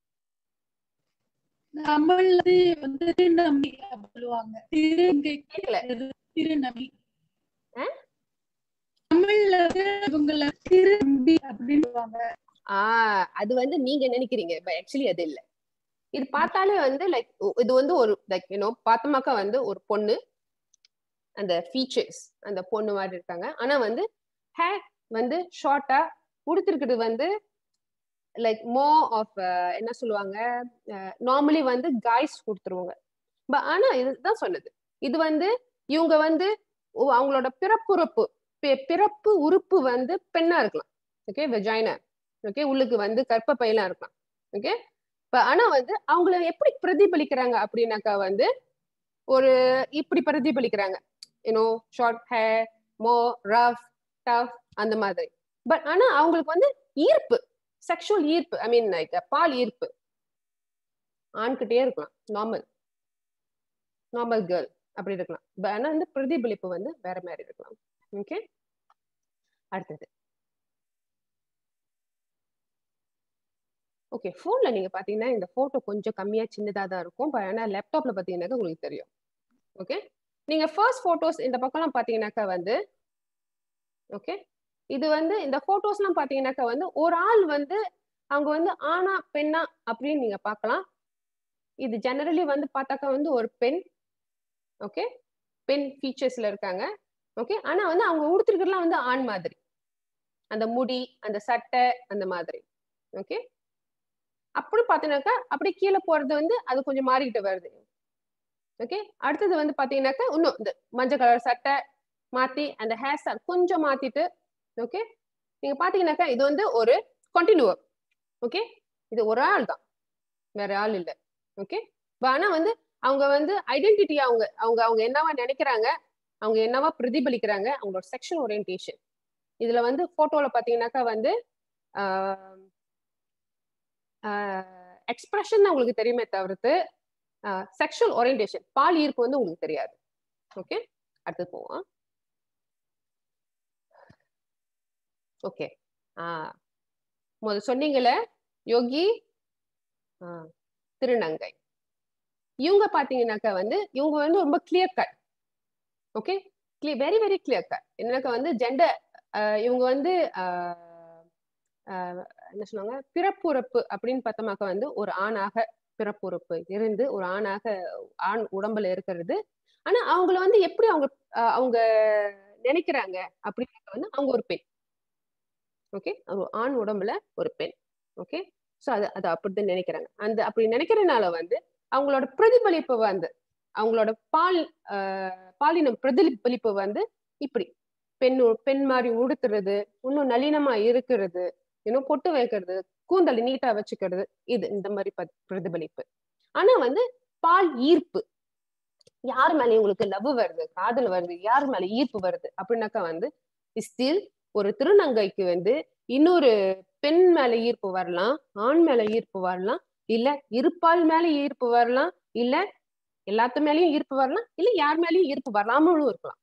A: தமிழ்ல வந்து திருநம்பி அப்படி சொல்லுவாங்க திருங்கை
C: கேட்கல
A: திருநம்பி
C: ஆ?
A: தமிழ்ல வந்து இவங்கள திருநம்பி அப்படின்னு சொல்லுவாங்க
C: ஆஹ் அது வந்து நீங்க நினைக்கிறீங்க ஆக்சுவலி அது இல்ல இது பார்த்தாலே வந்து லைக் இது வந்து ஒரு லைக் யூனோ பார்த்தோமாக்கா வந்து ஒரு பொண்ணு அந்த ஃபீச்சர்ஸ் அந்த பொண்ணு மாதிரி இருக்காங்க ஆனா வந்து ஹேர் வந்து ஷார்ட்டா உடுத்திருக்கிறது வந்து லைக் மோ ஆஃப் என்ன சொல்லுவாங்க நார்மலி வந்து காய்ஸ் கொடுத்துருவாங்க பட் ஆனா இதுதான் சொன்னது இது வந்து இவங்க வந்து ஒ- அவங்களோட பிறப்புறுப்பு பி- பிறப்பு உறுப்பு வந்து பெண்ணா இருக்கலாம் ஓகே வெஜைனா ஓகே உள்ளுக்கு வந்து கர்ப்பப்பையெல்லாம் இருக்கலாம் ஓகே ஆனா வந்து அவங்கள எப்படி பிரதிபலிக்கிறாங்க அப்படின்னாக்கா வந்து ஒரு இப்படி பிரதிபலிக்கிறாங்க you know short hair more rough tough அந்த மாதிரி பட் ஆனா அவங்களுக்கு வந்து ஈர்ப்பு செக்ஷுவல் ஈர்ப்பு ஐ மீன் லைக் பால் ஈர்ப்பு ஆண்கிட்டே இருக்கலாம் நார்மல் நார்மல் கேர்ள் அப்படி இருக்கலாம் But ஆனா வந்து பிரதிபலிப்பு வந்து வேற மாதிரி இருக்கலாம் ஓகே அடுத்தது ஓகே ஃபோன்ல நீங்க பாத்தீங்கன்னா இந்த போட்டோ கொஞ்சம் கம்மியா சின்னதா தான் இருக்கும் பட் ஆனா லேப்டாப்ல பாத்தீங்கன்னாக்கா உங்களுக்கு தெரியும் ஓகே நீங்க ஃபர்ஸ்ட் போட்டோஸ் இந்த பக்கம்லாம் பாத்தீங்கன்னாக்கா வந்து ஓகே இது வந்து இந்த போட்டோஸ்லாம் பாத்தீங்கன்னாக்கா வந்து ஒரு ஆள் வந்து அவங்க வந்து ஆணா பெண்ணா அப்படின்னு நீங்க பார்க்கலாம் இது ஜெனரலி வந்து பார்த்தாக்கா வந்து ஒரு பெண் ஓகே பெண் ஃபீச்சர்ஸ்ல இருக்காங்க ஓகே ஆனா வந்து அவங்க உடுத்திருக்கிறதுலாம் வந்து ஆண் மாதிரி அந்த முடி அந்த சட்டை அந்த மாதிரி ஓகே அப்படி பார்த்தீங்கன்னாக்கா அப்படி கீழே போறது வந்து அது கொஞ்சம் மாறிக்கிட்டு வருது ஓகே அடுத்தது வந்து பாத்தீங்கன்னாக்கா இன்னும் இந்த மஞ்சள் கலர் சட்டை மாத்தி அந்த ஹேர் ஸ்டைல் கொஞ்சம் மாத்திட்டு ஓகே நீங்க பாத்தீங்கன்னாக்கா இது வந்து ஒரு கண்டினியூவர் ஓகே இது ஒரு ஆள் தான் வேற ஆள் இல்லை ஓகே ஆனா வந்து அவங்க வந்து ஐடென்டிட்டி அவங்க அவங்க அவங்க என்னவா நினைக்கிறாங்க அவங்க என்னவா பிரதிபலிக்கிறாங்க அவங்களோட செக்ஷுவல் ஓரியன்டேஷன் இதுல வந்து போட்டோல பாத்தீங்கன்னாக்கா வந்து எக்ஸ்பிரஷன் தான் உங்களுக்கு தெரியுமே தவிர்த்து செக்ஷுவல் ஓரியன்டேஷன் பால் ஈர்ப்பு வந்து உங்களுக்கு தெரியாது ஓகே அடுத்து போவோம் ஓகே ஆ முதல் சொன்னீங்கல்ல யோகி ஆ, திருநங்கை இவங்க பாத்தீங்கன்னாக்கா வந்து இவங்க வந்து ரொம்ப clear cut okay clear very very clear cut என்னக்கா வந்து ஜெண்டர் இவங்க வந்து ஆஹ், ஆஹ், என்ன சொன்னாங்க பிறப்புறுப்பு அப்படின்னு பார்த்தோமாக்கா வந்து ஒரு ஆணாக பிறப்புறுப்பு இருந்து ஒரு ஆணாக ஆண் உடம்புல இருக்கிறது ஆனா அவங்கள வந்து எப்படி அவங்க ஆஹ், அவங்க நினைக்கிறாங்க அப்படின்னு வந்து அவங்க ஒரு பெண் ஓகே ஒரு ஆண் உடம்புல ஒரு பெண் ஓகே ஸோ அது அது அப்படிதான் நினைக்கிறாங்க அந்த அப்படி நினைக்கிறதுனால வந்து அவங்களோட பிரதிபலிப்பு வந்து அவங்களோட பால் ஆஹ், பாலினம் பிரதிபலிப்பு வந்து இப்படி பெண் உ- பெண் மாதிரி உடுத்துறது இன்னும் நளினமா இருக்கிறது இன்னும் பொட்டு வைக்கிறது கூந்தல் நீட்டா வச்சுக்கிறது இது இந்த மாதிரி ப- பிரதிபலிப்பு ஆனா வந்து பால் ஈர்ப்பு யார் மேல உங்களுக்கு லவ் வருது காதல் வருது யார் மேல ஈர்ப்பு வருது அப்படின்னாக்கா வந்து ஸ்டில் ஒரு திருநங்கைக்கு வந்து இன்னொரு பெண் மேல ஈர்ப்பு வரலாம் ஆண் மேல ஈர்ப்பு வரலாம் இல்ல இருப்பால் மேல ஈர்ப்பு வரலாம் இல்ல எல்லாத்து மேலயும் ஈர்ப்பு வரலாம் இல்ல யார் மேலயும் ஈர்ப்பு வராமலும் இருக்கலாம்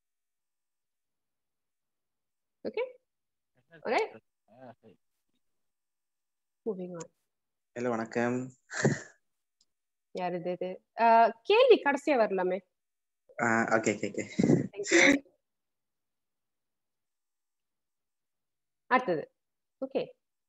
C: okay Alright. Moving on
D: hello வணக்கம்
C: யார் இது இது ஆஹ் கேள்வி கடைசியா வரலாமே
D: ஓகே ஓகே ஓகே
C: தேங்க்யூ அடுத்தது ஓகே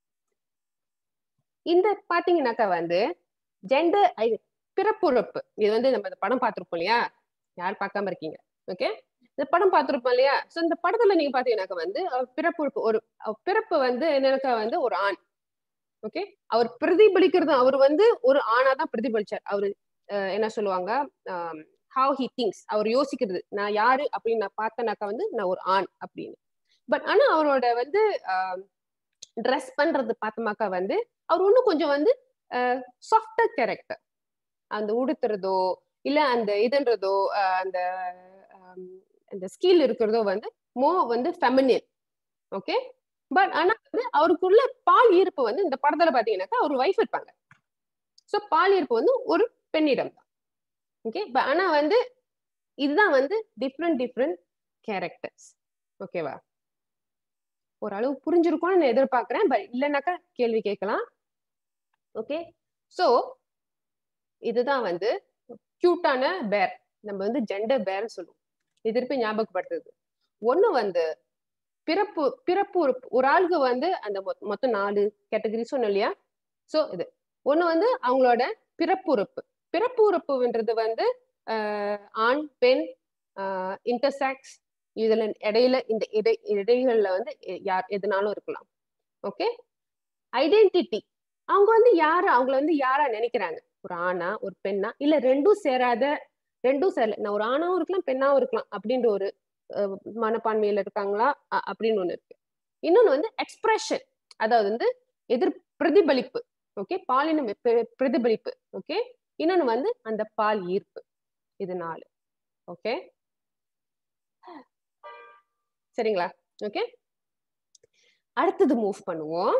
C: இந்த பாத்தீங்கன்னாக்கா வந்து ஜெண்டர் பிறப்புறுப்பு இது வந்து நம்ம இந்த படம் பார்த்திருப்போம் இல்லையா யார் பார்க்காம இருக்கீங்க ஓகே இந்த படம் பார்த்திருப்போம் இல்லையா சோ இந்த படத்துல நீங்க பாத்தீங்கன்னாக்கா வந்து அவர் பிறப்புறுப்பு ஒரு அவர் பிறப்பு வந்து என்னக்கா வந்து ஒரு ஆண் ஓகே அவர் பிரதிபலிக்கிறது அவர் வந்து ஒரு ஆணா தான் பிரதிபலிச்சார் அவரு அஹ், என்ன சொல்லுவாங்க ஹவ் ஹி திங்ஸ் அவர் யோசிக்கிறது நான் யாரு அப்படின்னு நான் பார்த்தனாக்கா வந்து நான் ஒரு ஆண் அப்படின்னு பட் ஆனா அவரோட வந்து ட்ரெஸ் பண்றது பார்த்தோமாக்கா வந்து அவர் இன்னும் கொஞ்சம் வந்து சாஃப்டர் கேரக்டர் அந்த உடுத்துறதோ இல்ல அந்த இதுன்றதோ அஹ், அந்த ஆம், அந்த ஸ்கில் இருக்கிறதோ வந்து மோ வந்து ஃபெமினின் ஓகே பட் ஆனா வந்து அவருக்குள்ள பால் ஈர்ப்பு வந்து இந்த படத்துல பாத்தீங்கன்னாக்கா ஒரு வைஃப் இருப்பாங்க ஸோ பால் ஈர்ப்பு வந்து ஒரு பெண்ணிடம் தான் ஓகே ஆனா வந்து இதுதான் வந்து டிஃப்ரெண்ட் டிஃப்ரெண்ட் கேரக்டர்ஸ் ஓகேவா ஓரளவு புரிஞ்சிருக்கும்னு நான் எதிர்பார்க்கிறேன் பட் இல்லைனாக்கா கேள்வி கேட்கலாம் ஓகே ஸோ இதுதான் வந்து கியூட்டான பேர் நம்ம வந்து ஜெண்டர் பேர்னு சொல்லுவோம் இது திருப்பி ஞாபகப்படுத்துது ஒண்ணு வந்து பிறப்பு பிறப்பு உறுப்பு ஒரு ஆளுக்கு வந்து அந்த மொ- மொத்தம் நாலு கேட்டகரி சொன்னோம் இல்லையா சோ இது ஒண்ணு வந்து அவங்களோட பிறப்பு உறுப்பு பிறப்பு உறுப்புன்றது வந்து ஆஹ், ஆண் பெண் இன்டர்செக்ஸ் இதுல இடையில இந்த இடை இடைகள்ல வந்து எ- யார் எதுனாலும் இருக்கலாம் ஓகே ஐடென்டிட்டி அவங்க வந்து யாரு அவங்கள வந்து யாரா நினைக்கிறாங்க ஒரு ஆணா ஒரு பெண்ணா இல்ல ரெண்டும் சேராத ரெண்டும் சேரல நான் ஒரு ஆணாவும் இருக்கலாம் பெண்ணாவும் இருக்கலாம் அப்படின்ற ஒரு அஹ், மனப்பான்மையில இருக்காங்களா அ- அப்படின்னு ஒண்ணு இருக்கு இன்னொன்னு வந்து எக்ஸ்பிரஷன் அதாவது வந்து எதிர் பிரதிபலிப்பு ஓகே பாலினம் பிர- பிரதிபலிப்பு ஓகே இன்னொன்னு வந்து அந்த பால் ஈர்ப்பு இது நாலு ஓகே சரிங்களா ஓகே அடுத்தது மூவ் பண்ணுவோம்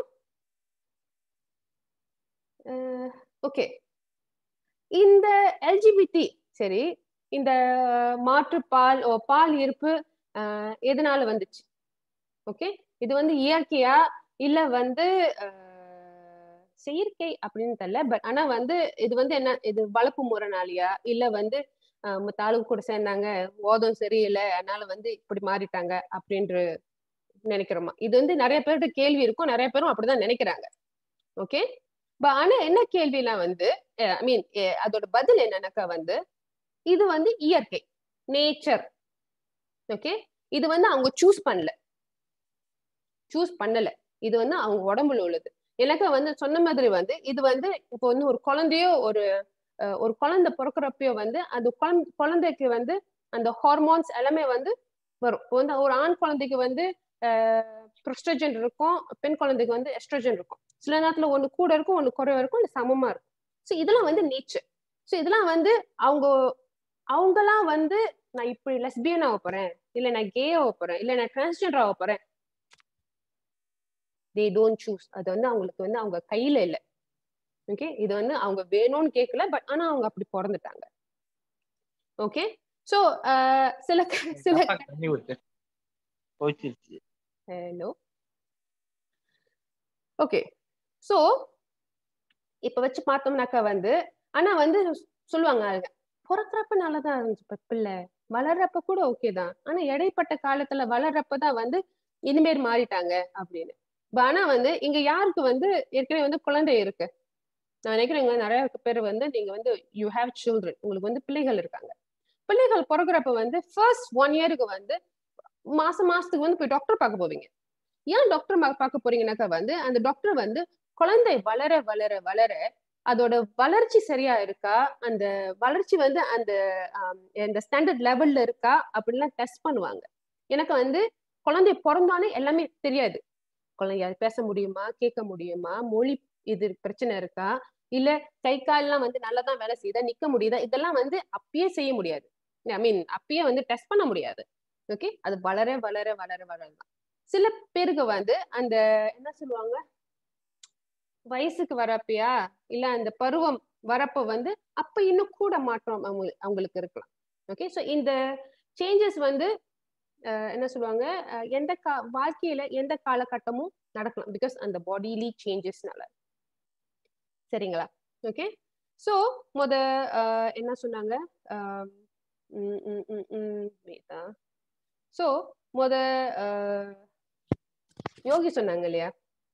C: ஓகே இந்த எல்ஜிபிடி சரி இந்த மாற்று பால் ஓ, பால் ஈர்ப்பு அஹ், எதனால வந்துச்சு ஓகே இது வந்து இயற்கையா இல்ல வந்து அஹ், செயற்கை அப்படின்னு தெரியல பட் ஆனா வந்து இது வந்து என்ன இது வளர்ப்பு முறைனாலயா இல்ல வந்து அஹ், மத்த ஆளுங்க கூட சேர்ந்தாங்க ஓதம் சரியில்லை அதனால வந்து இப்படி மாறிட்டாங்க அப்படின்ற நினைக்கிறோமா இது வந்து நிறைய பேர்கிட்ட கேள்வி இருக்கும் நிறைய பேரும் அப்படிதான் நினைக்கிறாங்க ஓகே ஆனா என்ன கேள்வினா வந்து ஐ மீன் அதோட பதில் என்னன்னாக்கா வந்து இது வந்து இயற்கை நேச்சர் ஓகே இது வந்து அவங்க சூஸ் பண்ணல சூஸ் பண்ணல இது வந்து அவங்க உடம்புல உள்ளது எனக்கு வந்து சொன்ன மாதிரி வந்து இது வந்து இப்போ வந்து ஒரு குழந்தையோ ஒரு அஹ், ஒரு குழந்தை பிறக்கிறப்பயோ வந்து அந்த குழந்தை குழந்தைக்கு வந்து அந்த ஹார்மோன்ஸ் எல்லாமே வந்து வரும் இப்போ வந்து ஒரு ஆண் குழந்தைக்கு வந்து ப்ரொஸ்ட்ரஜன் இருக்கும் பெண் குழந்தைக்கு வந்து எஸ்ட்ரோஜன் இருக்கும் சில நேரத்துல ஒண்ணு கூட இருக்கும் ஒண்ணு குறைவா இருக்கும் இல்ல சமமா இருக்கும் ஸோ இதெல்லாம் வந்து நேச்சர் ஸோ இதெல்லாம் வந்து அவங்க அவங்கலாம் வந்து நான் இப்படி லெஸ்பியன் ஆக போறேன் இல்ல நான் கே ஆக போறேன் இல்ல நான் டிரான்ஸ்ஜெண்டர் ஆக போறேன் தே டோன்ட் சூஸ் அது வந்து அவங்களுக்கு வந்து அவங்க கையில இல்ல ஓகே இது வந்து அவங்க வேணும்னு கேட்கல பட் ஆனா அவங்க அப்படி பிறந்துட்டாங்க ஓகே ஸோ சில சில
E: அப்பா தண்ணி ஊத்து போச்சிருச்சு
C: ஹலோ ஓகே ஸோ இப்ப வச்சு பார்த்தோம்னாக்கா வந்து ஆனா வந்து சொல்லுவாங்க ஆளுங்க பிறக்கிறப்ப நல்லதான் இருந்துச்சு இப்ப பிள்ளை வளர்றப்ப கூட ஓகே தான் ஆனா இடைப்பட்ட காலத்துல வளர்றப்பதான் வந்து இனிமேல் மாறிட்டாங்க அப்படின்னு But ஆனா வந்து இங்க யாருக்கு வந்து ஏற்கனவே வந்து குழந்தை இருக்கு நான் நினைக்கிறேன் இங்க நிறைய பேர் வந்து நீங்க வந்து யூ ஹேவ் சில்ட்ரன் உங்களுக்கு வந்து பிள்ளைகள் இருக்காங்க பிள்ளைகள் பிறகுறப்ப வந்து ஃபர்ஸ்ட் ஒன் இயருக்கு வந்து மாசம் மாசத்துக்கு வந்து போய் டாக்டர் பார்க்க போவீங்க ஏன் டாக்டர் பார்க்க போறீங்கன்னாக்கா வந்து அந்த டாக்டர் வந்து குழந்தை வளர வளர வளர அதோட வளர்ச்சி சரியா இருக்கா அந்த வளர்ச்சி வந்து அந்த ஆம், இந்த ஸ்டாண்டர்ட் லெவல்ல இருக்கா அப்படிலாம் டெஸ்ட் பண்ணுவாங்க எனக்கு வந்து குழந்தை பிறந்தானே எல்லாமே தெரியாது குழந்தைய பேச முடியுமா கேட்க முடியுமா மொழி இது பிரச்சனை இருக்கா இல்ல கை கால்லாம் வந்து நல்லா தான் வேலை செய்யுதா நிக்க முடியுதா இதெல்லாம் வந்து அப்பயே செய்ய முடியாது ஐ மீன் அப்பயே வந்து டெஸ்ட் பண்ண முடியாது ஓகே அது வளர வளர வளர வளரலாம் சில பேருக்கு வந்து அந்த என்ன சொல்லுவாங்க வயசுக்கு வரப்பயா இல்ல அந்த பருவம் வரப்ப வந்து அப்ப இன்னும் கூட மாற்றம் அவங்க அவங்களுக்கு இருக்கலாம் ஓகே ஸோ இந்த சேஞ்சஸ் வந்து அஹ், என்ன சொல்லுவாங்க அஹ், எந்த கா வாழ்க்கையில எந்த காலகட்டமும் நடக்கலாம் பிகாஸ் அந்த பாடிலி சேஞ்சஸ்னால சரிங்களா ஓகே ஸோ முத அஹ், என்ன சொன்னாங்க ஆம், ம், ம், ம், ம், wait ஆ. ஸோ முத அஹ், யோகி சொன்னாங்க இல்லையா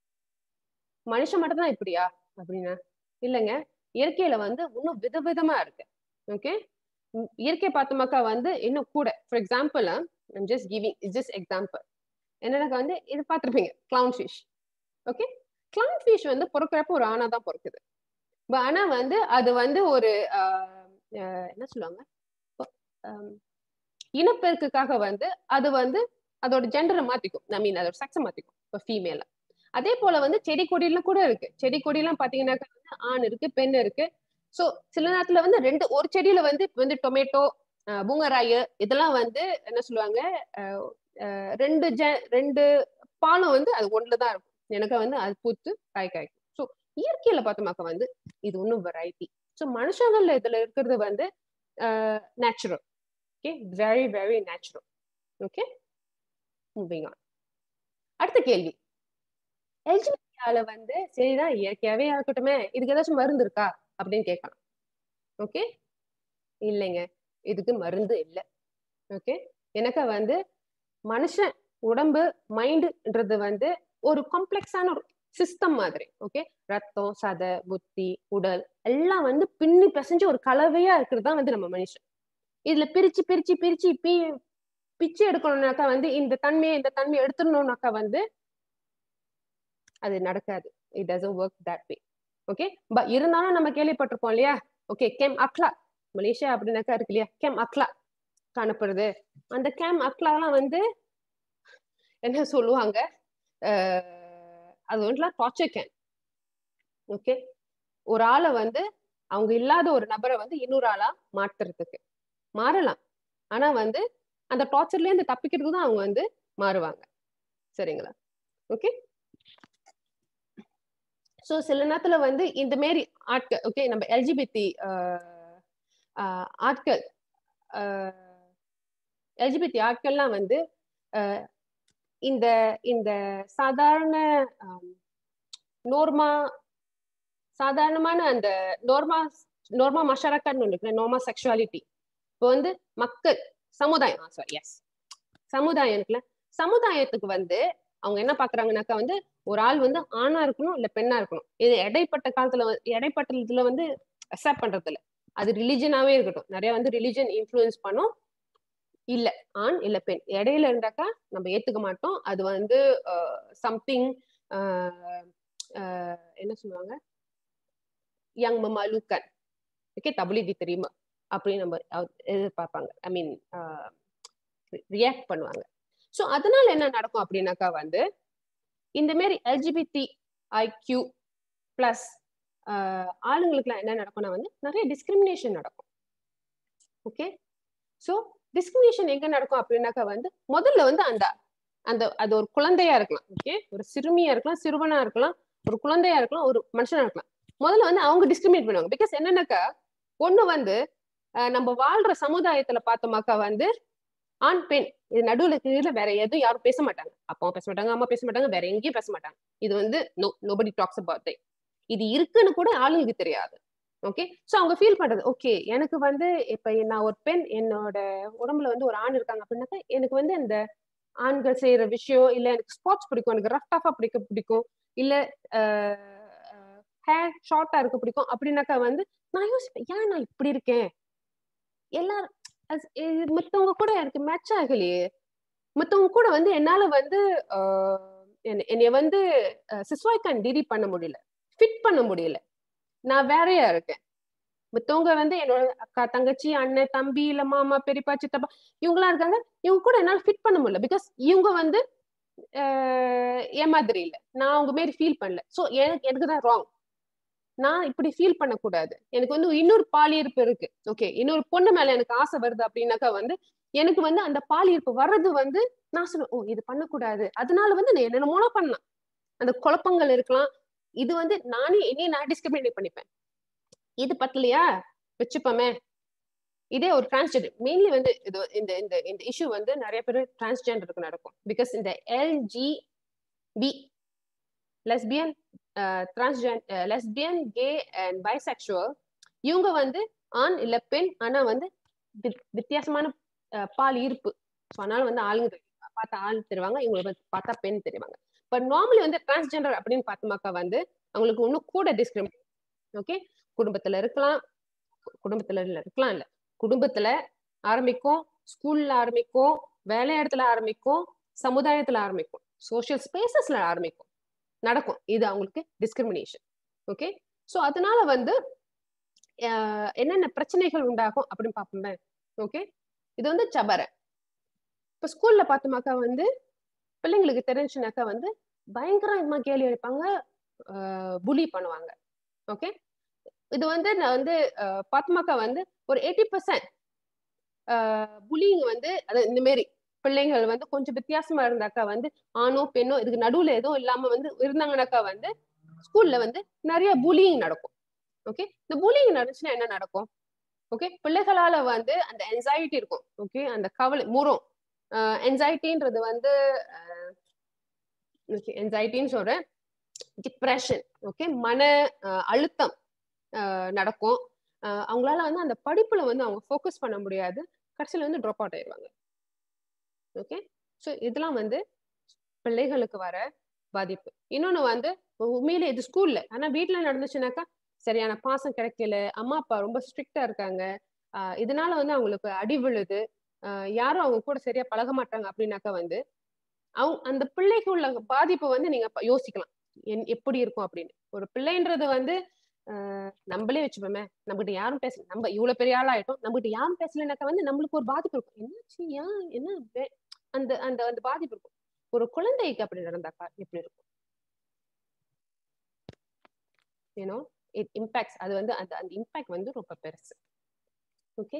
C: மனுஷன் மட்டும் தான் இப்படியா அப்படின்னா இல்லைங்க இயற்கையில வந்து இன்னும் விதவிதமா இருக்கு ஓகே இயற்கை பார்த்தோமாக்கா வந்து இன்னும் கூட for example just giving just example என்னன்னாக்கா வந்து இது பார்த்துருப்பீங்க clown fish okay clown fish வந்து பிறக்கிறப்ப ஒரு ஆணா தான் பிறக்குது But ஆனா வந்து அது வந்து ஒரு ஆஹ், ஆஹ், என்ன சொல்லுவாங்க ஆம், இனப்பெருக்குக்காக வந்து அது வந்து அதோட ஜெண்டரை மாத்திக்கும் ஐ மீன் அதோட செக்ஸை மாத்திக்கும் இப்போ ஃபீமேல அதே போல வந்து செடி கொடியெல்லாம் கூட இருக்கு செடி கொடியெல்லாம் பாத்தீங்கன்னாக்கா வந்து ஆண் இருக்கு பெண் இருக்கு சோ சில நேரத்துல வந்து ரெண்டு ஒரு செடியில வந்து இப்ப வந்து டொமேட்டோ பூங்கராய் இதெல்லாம் வந்து என்ன சொல்லுவாங்க அஹ், அஹ், ரெண்டு ஜ ரெண்டு பாலம் வந்து அது ஒண்ணுலதான் இருக்கும் எனக்கு வந்து அது பூத்து காய் காய்க்கும் ஸோ இயற்கையில பார்த்தோமாக்கா வந்து இது ஒன்றும் வெரைட்டி ஸோ மனுஷங்கள்ல இதுல இருக்கிறது வந்து natural okay very very natural okay moving on அடுத்த கேள்வி எல்ஜிபிஆல வந்து சரிதான் இயற்கையாவே இருக்கட்டுமே இதுக்கு ஏதாச்சும் மருந்து இருக்கா அப்படின்னு கேட்கலாம் ஓகே இல்லைங்க இதுக்கு மருந்து இல்லை ஓகே எனக்கு வந்து மனுஷன் உடம்பு மைண்டுன்றது வந்து ஒரு காம்ப்ளெக்ஸான ஒரு சிஸ்டம் மாதிரி ஓகே ரத்தம் சதை புத்தி உடல் எல்லாம் வந்து பின்னி பிசைஞ்சு ஒரு கலவையா இருக்கிறது தான் வந்து நம்ம மனுஷன் இதுல பிரிச்சு பிரிச்சு பிரிச்சு பி பிச்சு எடுக்கணும்னாக்கா வந்து இந்த தன்மையை இந்த தன்மையை எடுத்துடணும்னாக்கா வந்து அது நடக்காது it doesn't work that way okay but இருந்தாலும் நம்ம கேள்விப்பட்டிருப்போம் இல்லையா ஓகே கேம் அக்லா மலேசியா அப்படின்னாக்கா இருக்கு இல்லையா கேம் அக்லா காணப்படுது அந்த கேம் அக்லாலாம் வந்து என்ன சொல்லுவாங்க அஹ் அது வந்துலாம் டார்ச்சர் கேம் ஓகே ஒரு ஆளை வந்து அவங்க இல்லாத ஒரு நபரை வந்து இன்னொரு ஆளா மாத்துறதுக்கு மாறலாம் ஆனா வந்து அந்த டார்ச்சர்ல இருந்து தப்பிக்கிறதுக்கு தான் அவங்க வந்து மாறுவாங்க சரிங்களா ஓகே ஸோ சில நேரத்துல வந்து இந்த மாரி ஆட்கள் ஓகே நம்ம எல்ஜிபிடி ஆட்கள் எல்ஜிபிடி ஆட்கள்லாம் வந்து அஹ், இந்த இந்த சாதாரண நோர்மா சாதாரணமான அந்த நோர்மா நோர்மா மஷரக்கன்னு ஒன்று இருக்கு நோர்மா செக்ஷுவாலிட்டி இப்போ வந்து மக்கள் சமுதாயம் சாரி எஸ் சமுதாயம் இருக்குல்ல சமுதாயத்துக்கு வந்து அவங்க என்ன பாக்குறாங்கனாக்கா வந்து ஒரு ஆள் வந்து ஆணா இருக்கணும் இல்ல பெண்ணா இருக்கணும் இது இடைப்பட்ட காலத்துல வந்து- இடைப்பட்ட இதுல வந்து அக்செப்ட் பண்றது இல்ல அது ரிலிஜனாவே இருக்கட்டும் நிறைய வந்து ரிலிஜன் இன்ஃப்ளூயன்ஸ் பண்ணும் இல்ல ஆண் இல்ல பெண் இடையில இருந்தாக்கா நம்ம ஏத்துக்க மாட்டோம் அது வந்து சம்திங் என்ன சொல்லுவாங்க யங் மமாலுக்கன் ஓகே தபுலிதி தெரியுமா அப்படின்னு நம்ம அவ- எதிர்பார்ப்பாங்க ஐ மீன் ரியாக்ட் பண்ணுவாங்க ஸோ அதனால என்ன நடக்கும் அப்படின்னாக்கா வந்து இந்த மாரி எல்ஜிபிடி ஐக்யூ பிளஸ் ஆளுங்களுக்குலாம் என்ன நடக்கும்னா வந்து நிறைய டிஸ்கிரிமினேஷன் நடக்கும் ஓகே ஸோ டிஸ்கிரிமினேஷன் எங்க நடக்கும் அப்படின்னாக்கா வந்து முதல்ல வந்து அந்த அந்த அது ஒரு குழந்தையா இருக்கலாம் ஓகே ஒரு சிறுமியா இருக்கலாம் சிறுவனா இருக்கலாம் ஒரு குழந்தையா இருக்கலாம் ஒரு மனுஷனா இருக்கலாம் முதல்ல வந்து அவங்க டிஸ்கிரிமினேட் பண்ணுவாங்க பிகாஸ் என்னன்னாக்கா ஒண்ணு வந்து அஹ், நம்ம வாழ்ற சமுதாயத்துல பார்த்தோமாக்கா வந்து ஆண் பெண் இது நடுவுல கீழே வேற எதுவும் யாரும் பேச மாட்டாங்க அப்பாவும் பேச மாட்டாங்க அம்மா பேச மாட்டாங்க வேற எங்கேயும் பேச மாட்டாங்க இது வந்து நோ நோபடி டாக்ஸ் அபவுட் இது இருக்குன்னு கூட ஆளுங்களுக்கு தெரியாது ஓகே சோ அவங்க ஃபீல் பண்றது ஓகே எனக்கு வந்து இப்ப நான் ஒரு பெண் என்னோட உடம்புல வந்து ஒரு ஆண் இருக்காங்க அப்படின்னாக்கா எனக்கு வந்து அந்த ஆண்கள் செய்யற விஷயம் இல்ல எனக்கு ஸ்போர்ட்ஸ் பிடிக்கும் எனக்கு ரஃப் டஃபா பிடிக்க பிடிக்கும் இல்ல ஹேர் ஷார்ட்டா இருக்க பிடிக்கும் அப்படின்னாக்கா வந்து நான் யோசிப்பேன் ஏன் நான் இப்படி இருக்கேன் எல்லாரும் as- இது மத்தவங்க கூட எனக்கு மேட்ச் ஆகலையே மத்தவங்க கூட வந்து என்னால வந்து ஆஹ், என்னை- என்னைய வந்து சிஸ்வாய்கான் டிடி பண்ண முடியல ஃபிட் பண்ண முடியல நான் வேறையா இருக்கேன் மத்தவங்க வந்து என்னோட அக்கா தங்கச்சி அண்ணன் தம்பி இல்ல மாமா பெரியப்பா சித்தப்பா இவங்கெல்லாம் இருக்காங்க இவங்க கூட என்னால ஃபிட் பண்ண முடியல பிகாஸ் இவங்க வந்து ஆஹ், என் மாதிரி இல்ல நான் அவங்க மாரி ஃபீல் பண்ணல சோ எனக்கு எனக்கு தான் ராங் நான் இப்படி ஃபீல் பண்ணக்கூடாது எனக்கு வந்து இன்னொரு பாலியர்ப்பு இருக்கு ஓகே இன்னொரு பொண்ணு மேல எனக்கு ஆசை வருது அப்படின்னாக்கா வந்து எனக்கு வந்து அந்த பாலியர்ப்பு வர்றது வந்து நான் சொல்லுவேன் ஓ இது பண்ணக்கூடாது அதனால வந்து நான் என்னென்னமோ பண்ணலாம் அந்த குழப்பங்கள் இருக்கலாம் இது வந்து நானே என்னைய நான் டிஸ்கிரிமினேட் பண்ணிப்பேன் இது பத்தலையா வச்சுப்போமே இதே ஒரு டிரான்ஸ்ஜெண்டர் மெயின்லி வந்து இது இந்த இந்த இந்த இஷ்யூ வந்து நிறைய பேர் டிரான்ஸ்ஜெண்டருக்கு நடக்கும் பிகாஸ் இந்த எல்ஜி பி லெஸ்பியன் டிரான்ஸ்ஜென் லெஸ்பியன் கே அண்ட் பைசெக்சுவல் இவங்க வந்து ஆண் இல்ல பெண் ஆனா வந்து வித்- வித்தியாசமான அஹ், பால் ஈர்ப்பு ஸோ அதனால வந்து ஆளுங்க தெரியும். பார்த்தா ஆள் தெரிவாங்க இவங்களை வந்து பார்த்தா பெண் தெரிவாங்க பட் நார்மலி வந்து டிரான்ஸ்ஜெண்டர் அப்படின்னு பார்த்தோமாக்கா வந்து அவங்களுக்கு இன்னும் கூட டிஸ்கிரிமினேட் ஓகே குடும்பத்துல இருக்கலாம் கு- குடும்பத்துல இல்ல இருக்கலாம் இல்ல குடும்பத்துல ஆரம்பிக்கும் ஸ்கூல்ல ஆரம்பிக்கும் வேலை இடத்துல ஆரம்பிக்கும் சமுதாயத்துல ஆரம்பிக்கும் சோஷியல் ஸ்பேசஸ்ல ஆரம்பிக்கும் நடக்கும் இது அவங்களுக்கு டிஸ்கிரிமினேஷன் ஓகே சோ அதனால வந்து அஹ், என்னென்ன பிரச்சனைகள் உண்டாகும் அப்படின்னு பார்ப்போமே ஓகே இது வந்து சபரை இப்ப ஸ்கூல்ல பார்த்தோமாக்கா வந்து பிள்ளைங்களுக்கு தெரிஞ்சுனாக்கா வந்து பயங்கரமா கேள்வி அடிப்பாங்க புலி பண்ணுவாங்க ஓகே இது வந்து நான் வந்து அஹ், பார்த்தோமாக்கா வந்து ஒரு எயிட்டி பர்சன்ட் புலிங் வந்து அது இந்த மாரி பிள்ளைங்கள் வந்து கொஞ்சம் வித்தியாசமா இருந்தாக்கா வந்து ஆணோ பெண்ணோ இதுக்கு நடுவுல எதுவும் இல்லாம வந்து இருந்தாங்கனாக்கா வந்து ஸ்கூல்ல வந்து நிறைய புலிங் நடக்கும் ஓகே இந்த புலிங் நடந்துச்சுன்னா என்ன நடக்கும் ஓகே பிள்ளைகளால வந்து அந்த என்சைட்டி இருக்கும் ஓகே அந்த கவலை முறம் என்சைட்டின்றது வந்து ஓகே என்சைட்டின்னு சொல்றேன் டிப்ரெஷன் ஓகே மன அஹ், அழுத்தம் அஹ், நடக்கும் அஹ், அவங்களால வந்து அந்த படிப்புல வந்து அவங்க ஃபோக்கஸ் பண்ண முடியாது கடைசியில வந்து ட்ராப் அவுட் ஆயிடுவாங்க ஓகே ஸோ இதெல்லாம் வந்து பிள்ளைகளுக்கு வர பாதிப்பு இன்னொன்னு வந்து உண்மையிலே இது ஸ்கூல்ல ஆனா வீட்ல நடந்துச்சுனாக்கா சரியான பாசம் கிடைக்கல அம்மா அப்பா ரொம்ப ஸ்ட்ரிக்டா இருக்காங்க ஆஹ் இதனால வந்து அவங்களுக்கு அடி விழுது ஆஹ் யாரும் அவங்க கூட சரியா பழக மாட்டாங்க அப்படின்னாக்கா வந்து அவங்க அந்த பிள்ளைக்கு உள்ள பாதிப்பு வந்து நீங்க அப்ப யோசிக்கலாம் என் எப்படி இருக்கும் அப்படின்னு ஒரு பிள்ளைன்றது வந்து ஆஹ் நம்மளே வச்சுப்போமே நம்மகிட்ட யாரும் பேசல நம்ம இவ்வளவு பெரிய ஆள் ஆயிட்டோம் நம்மகிட்ட யாரும் பேசலனாக்கா வந்து நம்மளுக்கு ஒரு பாதிப்பு இருக்கும் என்னாச்சு ஏன் என்ன வே- அந்த அந்த அந்த பாதிப்பு இருக்கும் ஒரு குழந்தைக்கு அப்படி நடந்தாக்கா எப்படி இருக்கும் ஏன்னோ இட் இம்பாக்ட்ஸ் அது வந்து அந்த அந்த இம்பாக்ட் வந்து ரொம்ப பெருசு ஓகே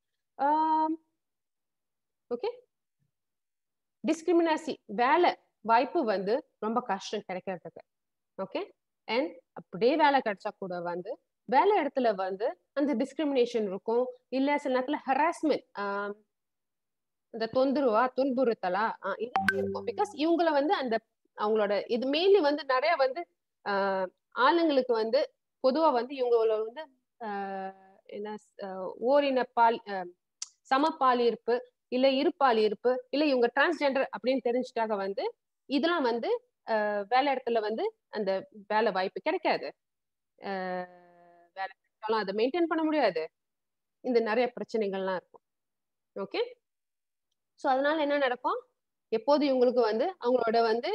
C: ஓகே டிஸ்கிரிமினாசி வேலை வாய்ப்பு வந்து ரொம்ப கஷ்டம் கிடைக்கிறதுக்கு ஓகே அண்ட் அப்படியே வேலை கிடைச்சா கூட வந்து வேலை இடத்துல வந்து அந்த டிஸ்கிரிமினேஷன் இருக்கும் இல்ல சில நேரத்துல ஹராஸ்மெண்ட் இந்த தொந்தரவா துன்புறுத்தலா ஆஹ் இதெல்லாம் இருக்கும் பிகாஸ் இவங்கள வந்து அந்த அவங்களோட இது மெயின்லி வந்து நிறைய வந்து ஆஹ் ஆளுங்களுக்கு வந்து பொதுவா வந்து இவங்கள வந்து ஆஹ் என்ன ஆஹ் ஓரின பால் ஆஹ் சமபால் இருப்பு இல்ல இருப்பால் இருப்பு இல்ல இவங்க டிரான்ஸ்ஜெண்டர் அப்படின்னு தெரிஞ்சுட்டாக வந்து இதெல்லாம் வந்து ஆஹ் வேலை இடத்துல வந்து அந்த வேலை வாய்ப்பு கிடைக்காது ஆஹ் வேலை கிடைச்சாலும் அதை மெயின்டைன் பண்ண முடியாது இந்த நிறைய பிரச்சனைகள்லாம் இருக்கும் ஓகே ஸோ அதனால என்ன நடக்கும் எப்போது இவங்களுக்கு வந்து அவங்களோட வந்து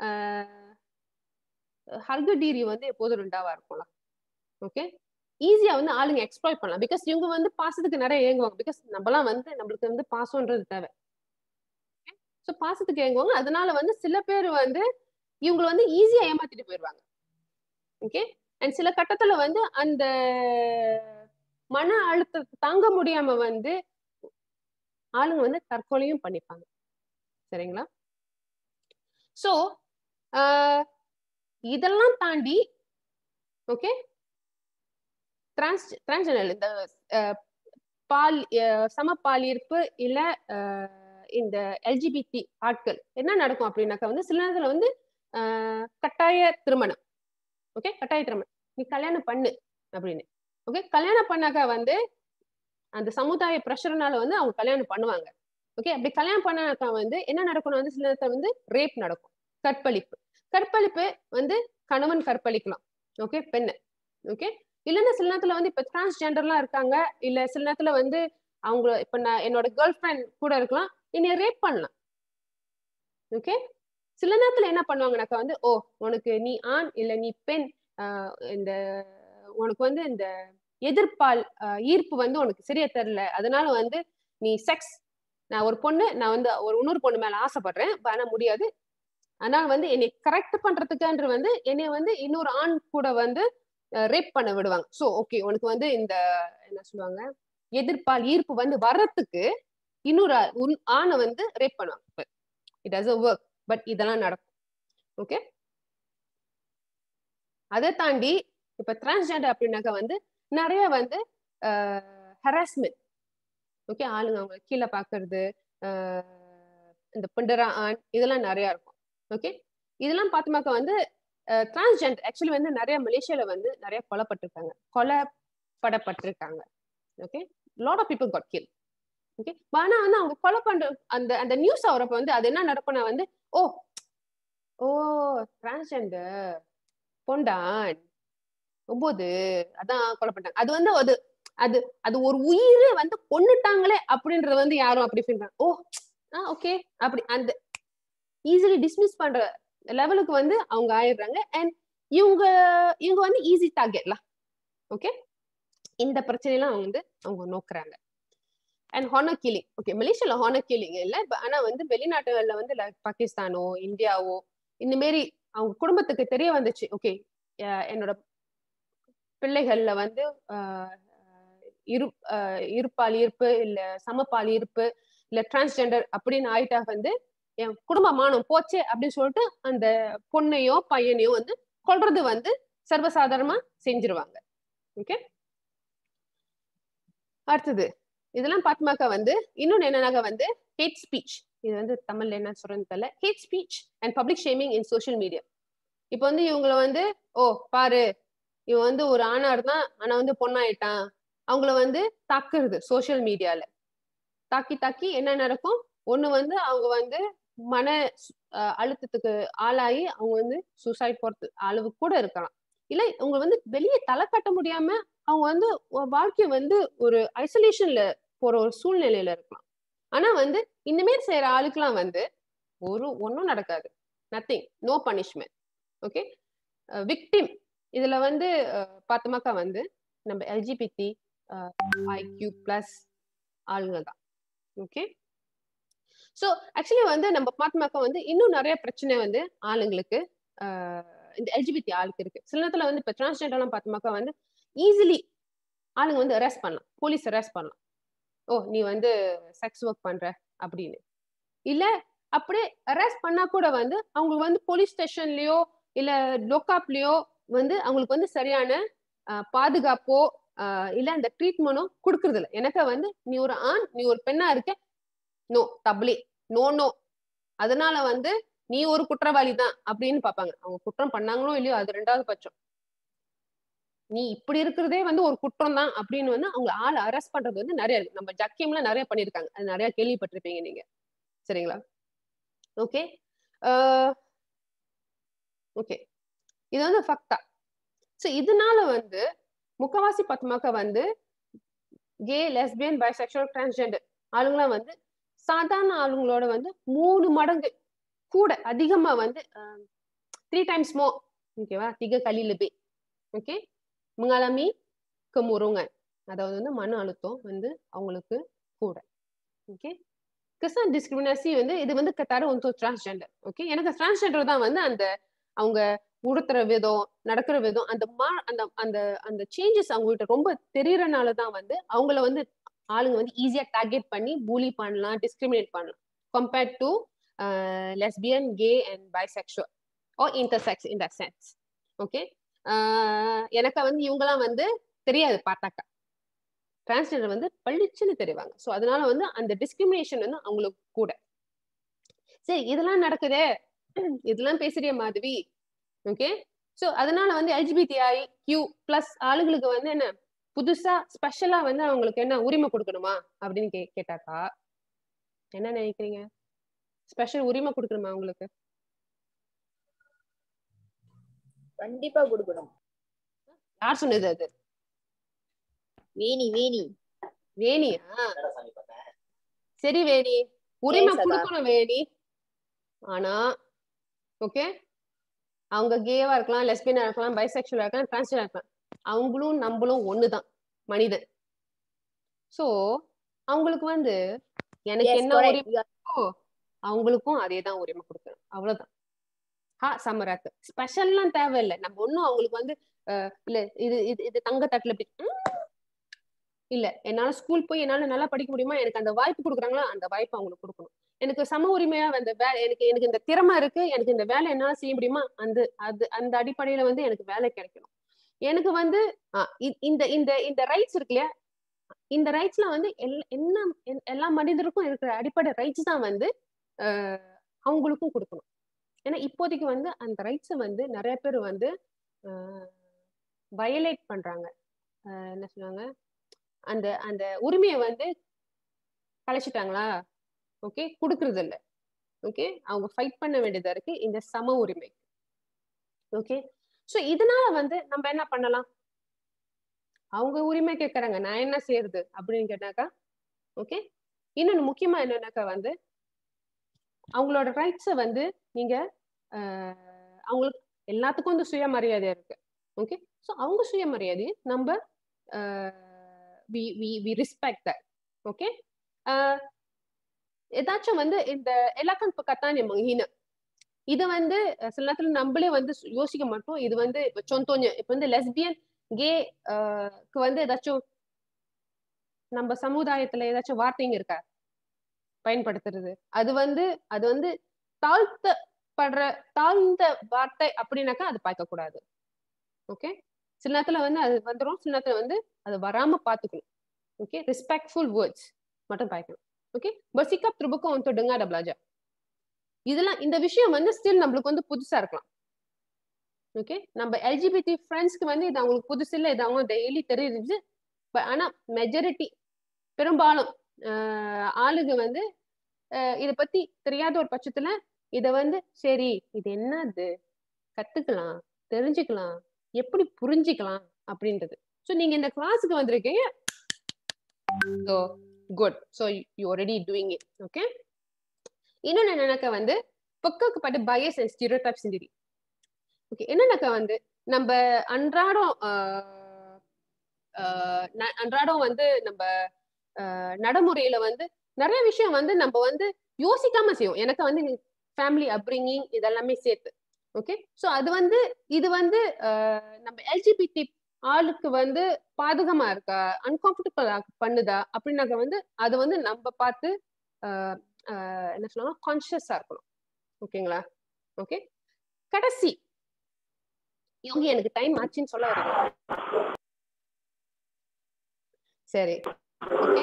C: ஹர்கடீரி வந்து எப்போதும் ரெண்டாவா இருக்கும்ல ஓகே ஈஸியா வந்து ஆளுங்க எக்ஸ்ப்ளாய்ட் பண்ணலாம் பிகாஸ் இவங்க வந்து பாசத்துக்கு நிறைய ஏங்குவாங்க பிகாஸ் நம்மலாம் வந்து நம்மளுக்கு வந்து பாசம்ன்றது தேவை ஸோ பாசத்துக்கு ஏங்குவாங்க அதனால வந்து சில பேர் வந்து இவங்களை வந்து ஈஸியா ஏமாத்திட்டு போயிடுவாங்க ஓகே அண்ட் சில கட்டத்துல வந்து அந்த மன அழுத்தத்தை தாங்க முடியாம வந்து ஆளுங்க வந்து தற்கொலையும் பண்ணிப்பாங்க சரிங்களா சோ இதெல்லாம் தாண்டி ஓகே டிரான்ஸ் டிரான்ஸ்ஜெண்டர் இந்த அஹ், பால் அஹ், சமபால் ஈர்ப்பு இல்ல அஹ், இந்த எல்ஜிபிடி ஆட்கள் என்ன நடக்கும் அப்படின்னாக்கா வந்து சில நேரத்துல வந்து அஹ், கட்டாய திருமணம் ஓகே கட்டாய திருமணம் நீ கல்யாணம் பண்ணு அப்படின்னு ஓகே கல்யாணம் பண்ணாக்கா வந்து அந்த சமுதாய ப்ரெஷர்னால வந்து அவங்க கல்யாணம் பண்ணுவாங்க ஓகே அப்படி கல்யாணம் பண்ணாக்கா வந்து என்ன நடக்கணும் வந்து சில நேரத்துல வந்து ரேப் நடக்கும் கற்பழிப்பு கற்பழிப்பு வந்து கணவன் கற்பழிக்கலாம் ஓகே பெண்ணு ஓகே இல்லைன்னா சில நேரத்துல வந்து இப்ப டிரான்ஸ்ஜெண்டர்லாம் இருக்காங்க இல்ல சில நேரத்துல வந்து அவங்க இப்ப நான் என்னோட கேர்ள் ஃப்ரெண்ட் கூட இருக்கலாம் என்னைய ரேப் பண்ணலாம் ஓகே சில நேரத்துல என்ன பண்ணுவாங்கனாக்கா வந்து ஓ உனக்கு நீ ஆண் இல்ல நீ பெண் ஆஹ் இந்த உனக்கு வந்து இந்த எதிர்ப்பால் ஆஹ் ஈர்ப்பு வந்து உனக்கு சரியா தெரியல அதனால வந்து நீ செக்ஸ் நான் ஒரு பொண்ணு நான் வந்து ஒரு இன்னொரு பொண்ணு மேல ஆசைப்படுறேன் ஆனா முடியாது அதனால வந்து என்னை கரெக்ட் பண்றதுக்குன்ற வந்து என்னை வந்து இன்னொரு ஆண் கூட வந்து ரேப் பண்ண விடுவாங்க சோ ஓகே உனக்கு வந்து இந்த என்ன சொல்லுவாங்க எதிர்ப்பால் ஈர்ப்பு வந்து வர்றதுக்கு இன்னொரு ஆ- உன்- ஆணை வந்து ரேப் பண்ணுவாங்க இட் டஸ் ஒர்க் பட் இதெல்லாம் நடக்கும் ஓகே அதை தாண்டி இப்ப டிரான்ஸ்ஜெண்டர் அப்படின்னாக்கா வந்து நிறைய வந்து ஹராஸ்மெண்ட் ஓகே ஆளுங்க அவங்க கீழே பாக்குறது ஆஹ் இந்த பிண்டரா ஆண் இதெல்லாம் நிறைய இருக்கும் ஓகே இதெல்லாம் பார்த்தோமாக்கா வந்து டிரான்ஸ்ஜெண்டர் ஆக்சுவலி வந்து நிறைய மலேசியால வந்து நிறைய கொலைப்பட்டிருக்காங்க கொலைப்படப்பட்டிருக்காங்க okay lot of people got kill okay ஆனா வந்து அவங்க கொலை பண்ற அந்த அந்த நியூஸ் ஆகிறப்ப வந்து அது என்ன நடக்கும்னா வந்து ஓ ஓ டிரான்ஸ்ஜெண்டர் பொண்டான் ஒன்பது அதான் கொலை பண்ணிட்டாங்க அது வந்து அது அது அது ஒரு உயிரை வந்து கொன்னுட்டாங்களே அப்படின்றத வந்து யாரும் அப்படி ஃபீல் பண்ண ஓ ஆ ஓகே அப்படி அந்த ஈஸிலி டிஸ்மிஸ் பண்ற லெவலுக்கு வந்து அவங்க ஆயிடுறாங்க அண்ட் இவங்க இவங்க வந்து ஈஸி டார்கெட்லாம் ஓகே இந்த பிரச்சனையெல்லாம் அவங்க வந்து அவங்க நோக்குறாங்க அண்ட் ஹானர் கில்லிங் ஓகே மலேசியால ஹானர் கில்லிங் இல்ல but ஆனா வந்து வெளிநாட்டுகள்ல வந்து like பாகிஸ்தானோ இந்தியாவோ இந்த மாரி அவங்க குடும்பத்துக்கு தெரிய வந்துச்சு ஓகே என்னோட பிள்ளைகள்ல வந்து ஆஹ் இரு ஆஹ் இருப்பால் ஈர்ப்பு இல்ல சமப்பால் ஈர்ப்பு இல்ல டிரான்ஸ்ஜெண்டர் அப்படின்னு ஆயிட்டா வந்து என் குடும்ப மானம் போச்சே அப்படின்னு சொல்லிட்டு அந்த பொண்ணையோ பையனையோ வந்து கொல்றது வந்து சர்வசாதாரணமா செஞ்சிருவாங்க ஓகே அடுத்தது இதெல்லாம் பார்த்துமாக்கா வந்து இன்னொன்னு என்னன்னாக்கா வந்து ஹேட் ஸ்பீச் இது வந்து தமிழ்ல என்ன சொல்றதுன்னு தெரியல hate speech and public shaming in social media இப்போ வந்து இவங்கள வந்து ஓ பாரு இவன் வந்து ஒரு ஆணா இருந்தான் ஆனா வந்து பொண்ணாயிட்டான் அவங்கள வந்து தாக்குறது சோஷியல் மீடியால தாக்கி தாக்கி என்ன நடக்கும் ஒண்ணு வந்து அவங்க வந்து மன அஹ், அழுத்தத்துக்கு ஆளாகி அவங்க வந்து சூசைட் போறது அளவுக்கு கூட இருக்கலாம் இல்ல உங்க வந்து வெளியே தலை கட்ட முடியாம அவங்க வந்து ஒரு வாழ்க்கைய வந்து ஒரு ஐசோலேஷன்ல போற ஒரு சூழ்நிலையில இருக்கலாம் ஆனா வந்து இந்த மாதிரி செய்யற ஆளுக்கெல்லாம் வந்து ஒரு ஒன்றும் நடக்காது nothing no punishment okay victim இதுல வந்து அஹ், பார்த்தோமாக்கா வந்து நம்ம எல்ஜிபிடி ஐக்யூ பிளஸ் ஆளுங்க தான் ஓகே ஸோ ஆக்சுவலி வந்து நம்ம பார்த்தோமாக்கா வந்து இன்னும் நிறைய பிரச்சனை வந்து ஆளுங்களுக்கு ஆஹ், இந்த எல்ஜிபிடி ஆளுக்கு இருக்கு சில நேரத்துல வந்து இப்போ டிரான்ஸ்ஜெண்டர்லாம் பார்த்தோமாக்கா வந்து ஈஸிலி ஆளுங்க வந்து அரெஸ்ட் பண்ணலாம் போலீஸ் அரெஸ்ட் பண்ணலாம் ஓ நீ வந்து செக்ஸ் ஒர்க் பண்ற அப்படின்னு இல்ல அப்படியே அரெஸ்ட் பண்ணா கூட வந்து அவங்களுக்கு வந்து போலீஸ் ஸ்டேஷன்லயோ இல்ல லோக்காப்லயோ வந்து அவங்களுக்கு வந்து சரியான ஆஹ், பாதுகாப்போ ஆஹ், இல்ல அந்த ட்ரீட்மெண்ட்டோ கொடுக்கறது இல்ல எனக்கு வந்து நீ ஒரு ஆண் நீ ஒரு பெண்ணா இருக்க நோ தப்லி நோ நோ அதனால வந்து நீ ஒரு குற்றவாளி தான் அப்படின்னு பாப்பாங்க அவங்க குற்றம் பண்ணாங்களோ இல்லையோ அது ரெண்டாவது பட்சம் நீ இப்படி இருக்கிறதே வந்து ஒரு குற்றம் தான் அப்படின்னு வந்து அவங்க ஆள் அரெஸ்ட் பண்றது வந்து நிறைய இருக்கு நம்ம ஜக்கியம்ல நிறைய பண்ணிருக்காங்க அது நிறைய கேள்விப்பட்டிருப்பீங்க நீங்க சரிங்களா ஓகே ஓகே இது வந்து ஃபக்தா ஸோ இதனால வந்து முக்கவாசி பத்துமாக்க வந்து கே லெஸ்பியன் பைசெக்சுவல் டிரான்ஸ்ஜெண்டர் ஆளுங்களாம் வந்து சாதாரண ஆளுங்களோட வந்து மூணு மடங்கு கூட அதிகமா வந்து த்ரீ டைம்ஸ் மோ ஓகேவா திக கலி லெபே ஓகே mengalami kemurungan அதாவது வந்து மன அழுத்தம் வந்து அவங்களுக்கு கூட ஓகே கிறிஸ்தன் டிஸ்கிரிமினேசி வந்து இது வந்து கத்தாரு வந்து டிரான்ஸ்ஜெண்டர் ஓகே எனக்கு டிரான்ஸ்ஜெண்டர் தான் வந்து அந்த அவங்க உடுத்துற விதம் நடக்கிற விதம் அந்த மா அந்த அந்த அந்த சேஞ்சஸ் அவங்ககிட்ட ரொம்ப தெரியறனால தான் வந்து அவங்கள வந்து ஆளுங்க வந்து ஈஸியா டார்கெட் பண்ணி பூலி பண்ணலாம் டிஸ்கிரிமினேட் பண்ணலாம் compared to lesbian gay and bisexual or intersex in that sense okay எனக்கு வந்து இவங்கெல்லாம் வந்து தெரியாது பார்த்தாக்கா டிரான்ஸ்ஜெண்டர் வந்து பளிச்சுன்னு தெரிவாங்க ஸோ அதனால வந்து அந்த டிஸ்கிரிமினேஷன் வந்து அவங்களுக்கு கூட சரி இதெல்லாம் நடக்குதே இதெல்லாம் பேசுறிய மாதவி ஓகே ஸோ அதனால வந்து எல்ஜிபிடிஐ கியூ பிளஸ் ஆளுங்களுக்கு வந்து என்ன புதுசா ஸ்பெஷலா வந்து அவங்களுக்கு என்ன உரிமை கொடுக்கணுமா அப்படின்னு கே கேட்டாக்கா என்ன நினைக்கிறீங்க ஸ்பெஷல் உரிமை கொடுக்கணுமா அவங்களுக்கு
F: கண்டிப்பா கொடுக்கணும்
C: யார் சொன்னது அது
F: வேணி வேணி
C: வேணியா சரி வேணி உரிமை
F: சதா.
C: கொடுக்கணும் வேணி ஆனா ஓகே அவங்க கேவா இருக்கலாம் லெஸ்பியனா இருக்கலாம் பைசெக்சுவலா இருக்கலாம் டிரான்ஸ்ஜெண்டா இருக்கலாம் அவங்களும் நம்மளும் ஒண்ணுதான் மனிதன் சோ அவங்களுக்கு வந்து எனக்கு
F: Yes,
C: என்ன
F: correct.
C: உரிமை இருக்கோ அவங்களுக்கும் அதே தான் உரிமை கொடுக்கணும் அவ்வளவுதான் ஹா சமராத்து ஸ்பெஷல்லாம் தேவையில்லை நம்ம ஒண்ணும் அவங்களுக்கு வந்து அஹ், இல்ல இது இது இது தங்க தட்டுல இப்படி ம், இல்ல என்னால ஸ்கூல் போய் என்னால நல்லா படிக்க முடியுமா எனக்கு அந்த வாய்ப்பு கொடுக்குறாங்களா அந்த வாய்ப்பு அவங்களுக்கு கொடுக்கணும் எனக்கு சம உரிமையா அந்த வேலை எனக்கு எனக்கு இந்த திறமை இருக்கு எனக்கு இந்த வேலை என்னால செய்ய முடியுமா அந்த அது அந்த அடிப்படையில வந்து எனக்கு வேலை கிடைக்கணும் எனக்கு வந்து ஆ, இ- இந்த இந்த இந்த ரைட்ஸ் இருக்கு இல்லையா இந்த ரைட்ஸ்ல வந்து எல்- என்ன எல்- எல்லா மனிதருக்கும் இருக்கிற அடிப்படை ரைட்ஸ் தான் வந்து அஹ், அவங்களுக்கும் கொடுக்கணும் ஏன்னா இப்போதைக்கு வந்து அந்த ரைட்ஸை வந்து நிறைய பேர் வந்து வயலேட் பண்றாங்க அஹ், என்ன சொல்லுவாங்க அந்த அந்த உரிமையை வந்து கலைச்சிட்டாங்களா ஓகே கொடுக்கறது இல்ல ஓகே அவங்க ஃபைட் பண்ண வேண்டியதா இருக்கு இந்த சம உரிமை ஓகே சோ இதனால வந்து நம்ம என்ன பண்ணலாம் அவங்க உரிமை கேட்கறாங்க நான் என்ன செய்யறது அப்படின்னு கேட்டாக்கா ஓகே இன்னொன்னு முக்கியமா என்னன்னாக்கா வந்து அவங்களோட ரைட்ஸை வந்து நீங்க ஆஹ், அவங்களுக்கு எல்லாத்துக்கும் வந்து சுயமரியாதை இருக்கு ஓகே ஸோ அவங்க சுயமரியாதையை நம்ம we we we respect that okay ஏதாச்சும் வந்து இந்த எல்லாக்கும் இப்போ கத்தானே மங்கின இது வந்து அஹ், சில நேரத்துல நம்மளே வந்து சு- யோசிக்க மாட்டோம் இது வந்து இப்போ சொந்தோஞ்சு இப்போ வந்து லெஸ்பியன் கே வந்து ஏதாச்சும் நம்ம சமுதாயத்துல ஏதாச்சும் வார்த்தைங்க இருக்கா பயன்படுத்துறது அது வந்து அது வந்து தாழ்த்தப்படுற தாழ்ந்த வார்த்தை அப்படின்னாக்கா அது பார்க்க கூடாது ஓகே சில நேரத்துல வந்து அது வந்துடும் சில நேரத்துல வந்து அது வராம பாத்துக்கணும் ஓகே ரெஸ்பெக்ட்ஃபுல் வேர்ட்ஸ் மட்டும் பார்க்கணும் okay bersikap terbuka untuk dengar dan belajar இதெல்லாம் இந்த விஷயம் வந்து ஸ்டில் நம்மளுக்கு வந்து புதுசா இருக்கலாம் ஓகே நம்ம எல்ஜிபிடி ஃப்ரெண்ட்ஸ்க்கு வந்து இது அவங்களுக்கு புதுசு இல்லை இது அவங்க டெய்லி தெரியுது But ஆனா மெஜாரிட்டி பெரும்பாலும் ஆஹ் ஆளுங்க வந்து ஆஹ் இத பத்தி தெரியாத ஒரு பட்சத்துல இத வந்து சரி இது என்னது கத்துக்கலாம் தெரிஞ்சுக்கலாம் எப்படி புரிஞ்சிக்கலாம் அப்படின்றது ஸோ நீங்க இந்த கிளாஸுக்கு வந்திருக்கீங்க so good so you already doing it okay இன்னொன்று என்னன்னாக்கா வந்து பக்கக்கப்பட்ட bias and stereotypes three okay என்னன்னாக்கா வந்து நம்ம அன்றாடம் ஆஹ், ஆஹ், ந- அன்றாடம் வந்து நம்ம ஆஹ், நடைமுறையில வந்து நிறைய விஷயம் வந்து நம்ம வந்து யோசிக்காம செய்வோம் எனக்கு வந்து ஃபேமிலி அப்ரிங்கிங் இதெல்லாமே சேர்த்து ஓகே ஸோ அது வந்து இது வந்து ஆஹ், நம்ம எல்ஜிபிடி ஆளுக்கு வந்து பாதகமா இருக்கா அன்கம்ஃபர்டபுள் பண்ணுதா அப்படின்னாக்க வந்து அது வந்து நம்ம பார்த்து ஆஹ், ஆஹ், என்ன சொல்லுவாங்க கான்சியஸா இருக்கணும் ஓகேங்களா ஓகே கடைசி இவங்க எனக்கு டைம் ஆச்சுன்னு சொல்ல வரீங்க சரி ஓகே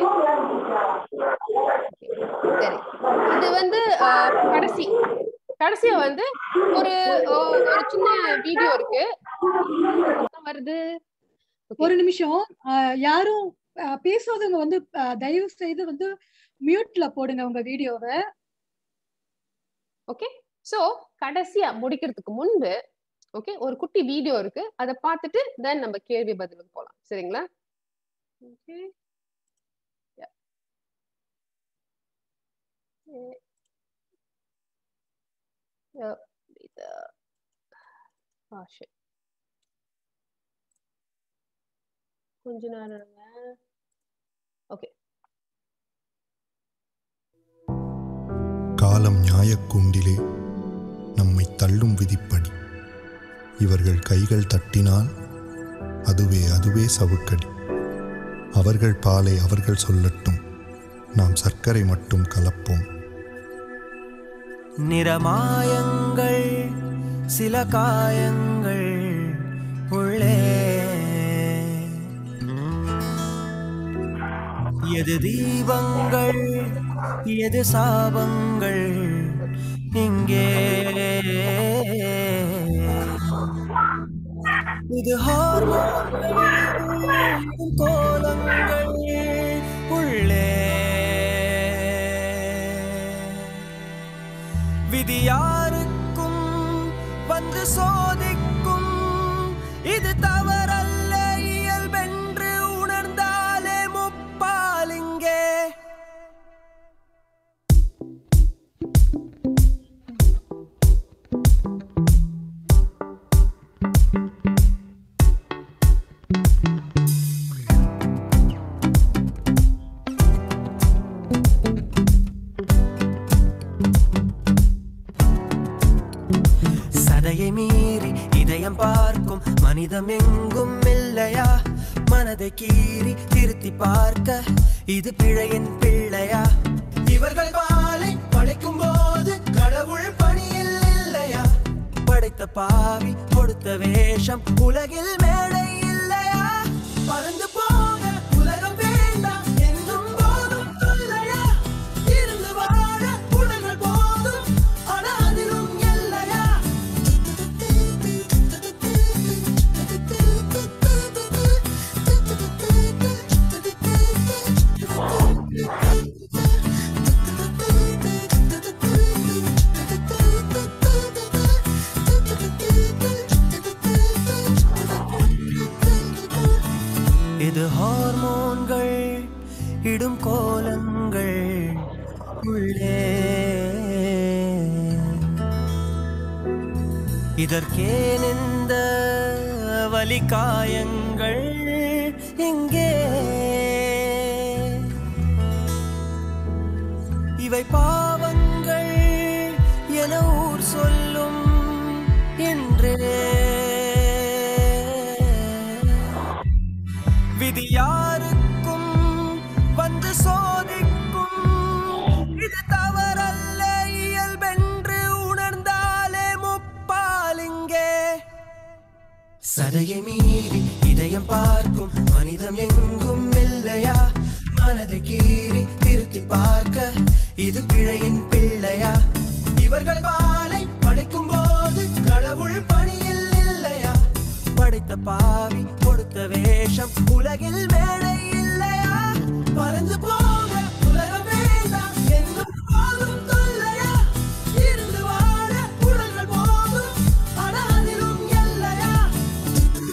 C: சரி இது வந்து ஆஹ், கடைசி கடைசியா வந்து ஒரு ஓ- ஒரு சின்ன வீடியோ இருக்கு சத்தம் வருது Okay.
B: ஒரு நிமிஷம் ஆஹ் யாரும் ஆஹ் பேசாதவங்க வந்து ஆஹ் தயவு செய்து வந்து மியூட்ல போடுங்க உங்க வீடியோவை
C: ஓகே சோ கடைசியா முடிக்கிறதுக்கு முன்பு ஓகே ஒரு குட்டி வீடியோ இருக்கு அதை பார்த்துட்டு தென் நம்ம கேள்வி பதிலுக்கு போலாம் சரிங்களா ஓகே கொஞ்ச நேரம் இருங்க ஓகே
G: காலம் நியாயக்கூண்டிலே நம்மை தள்ளும் விதிப்படி இவர்கள் கைகள் தட்டினால் அதுவே அதுவே சவுக்கடி அவர்கள் பாலை அவர்கள் சொல்லட்டும் நாம் சர்க்கரை மட்டும் கலப்போம்
H: நிறமாயங்கள் சில காயங்கள் உள்ளே எது தீபங்கள் எது சாபங்கள் இங்கே இது ஹார்மோன்கள் இது கோலங்கள் உள்ளே விதி யாருக்கும் வந்து சோதிக்கும் இது தவறல்ல இயல்பென்று உணர்ந்தாலே முப்பாலிங்கே சதையை மீறி இதயம் பார்க்கும் மனிதம் எங்கும் இல்லையா மனதை கீறி திருத்தி பார்க்க இது பிழையின் பிள்ளையா இவர்கள் பாலை படைக்கும் போது கடவுள் பணியில் இல்லையா படைத்த பாவி கொடுத்த வேஷம் உலகில் மேடை இல்லையா பறந்து போக உலகம் வேண்டாம் என்றும் போதும் சொல்லையா இருந்து வாழ உலகள் போதும் ஆனா அதிலும் எல்லையா இது ஹார்மோன்கள் இடும் கோலங்கள் உள்ளே இதற்கேன் இந்த வலி காயங்கள் எங்கே இவை பாவங்கள் என ஊர் சொல்லும் என்றே விதி யாருக்கும் வந்து சோதிக்கும் இது தவறல்ல இயல்பென்று உணர்ந்தாலே முப்பாலிங்கே சதையை மீறி இதயம் பார்க்கும் மனிதம் எங்கும் இல்லையா மனதை கீறி திருத்தி பார்க்க இது பிழையின் பிள்ளையா இவர்கள் பாலை படைக்கும் போது கடவுள் பணியில் இல்லையா படைத்த பாவி கொடுத்த வேஷம் உலகில் மேடை இல்லையா பறந்து போக உலகம் வேண்டாம் என்றும் போதும் தொல்லையா இருந்து வாழ உலகள் போதும் ஆனா அதிலும் எல்லையா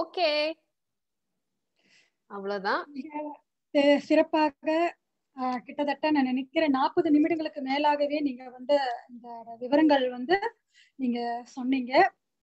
C: ஓகே அவ்வளவுதான்
B: மிக சி- சிறப்பாக ஆஹ், கிட்டத்தட்ட நான் நினைக்கிறேன் நாற்பது நிமிடங்களுக்கு மேலாகவே நீங்க வந்து இந்த விவரங்கள் வந்து நீங்க சொன்னீங்க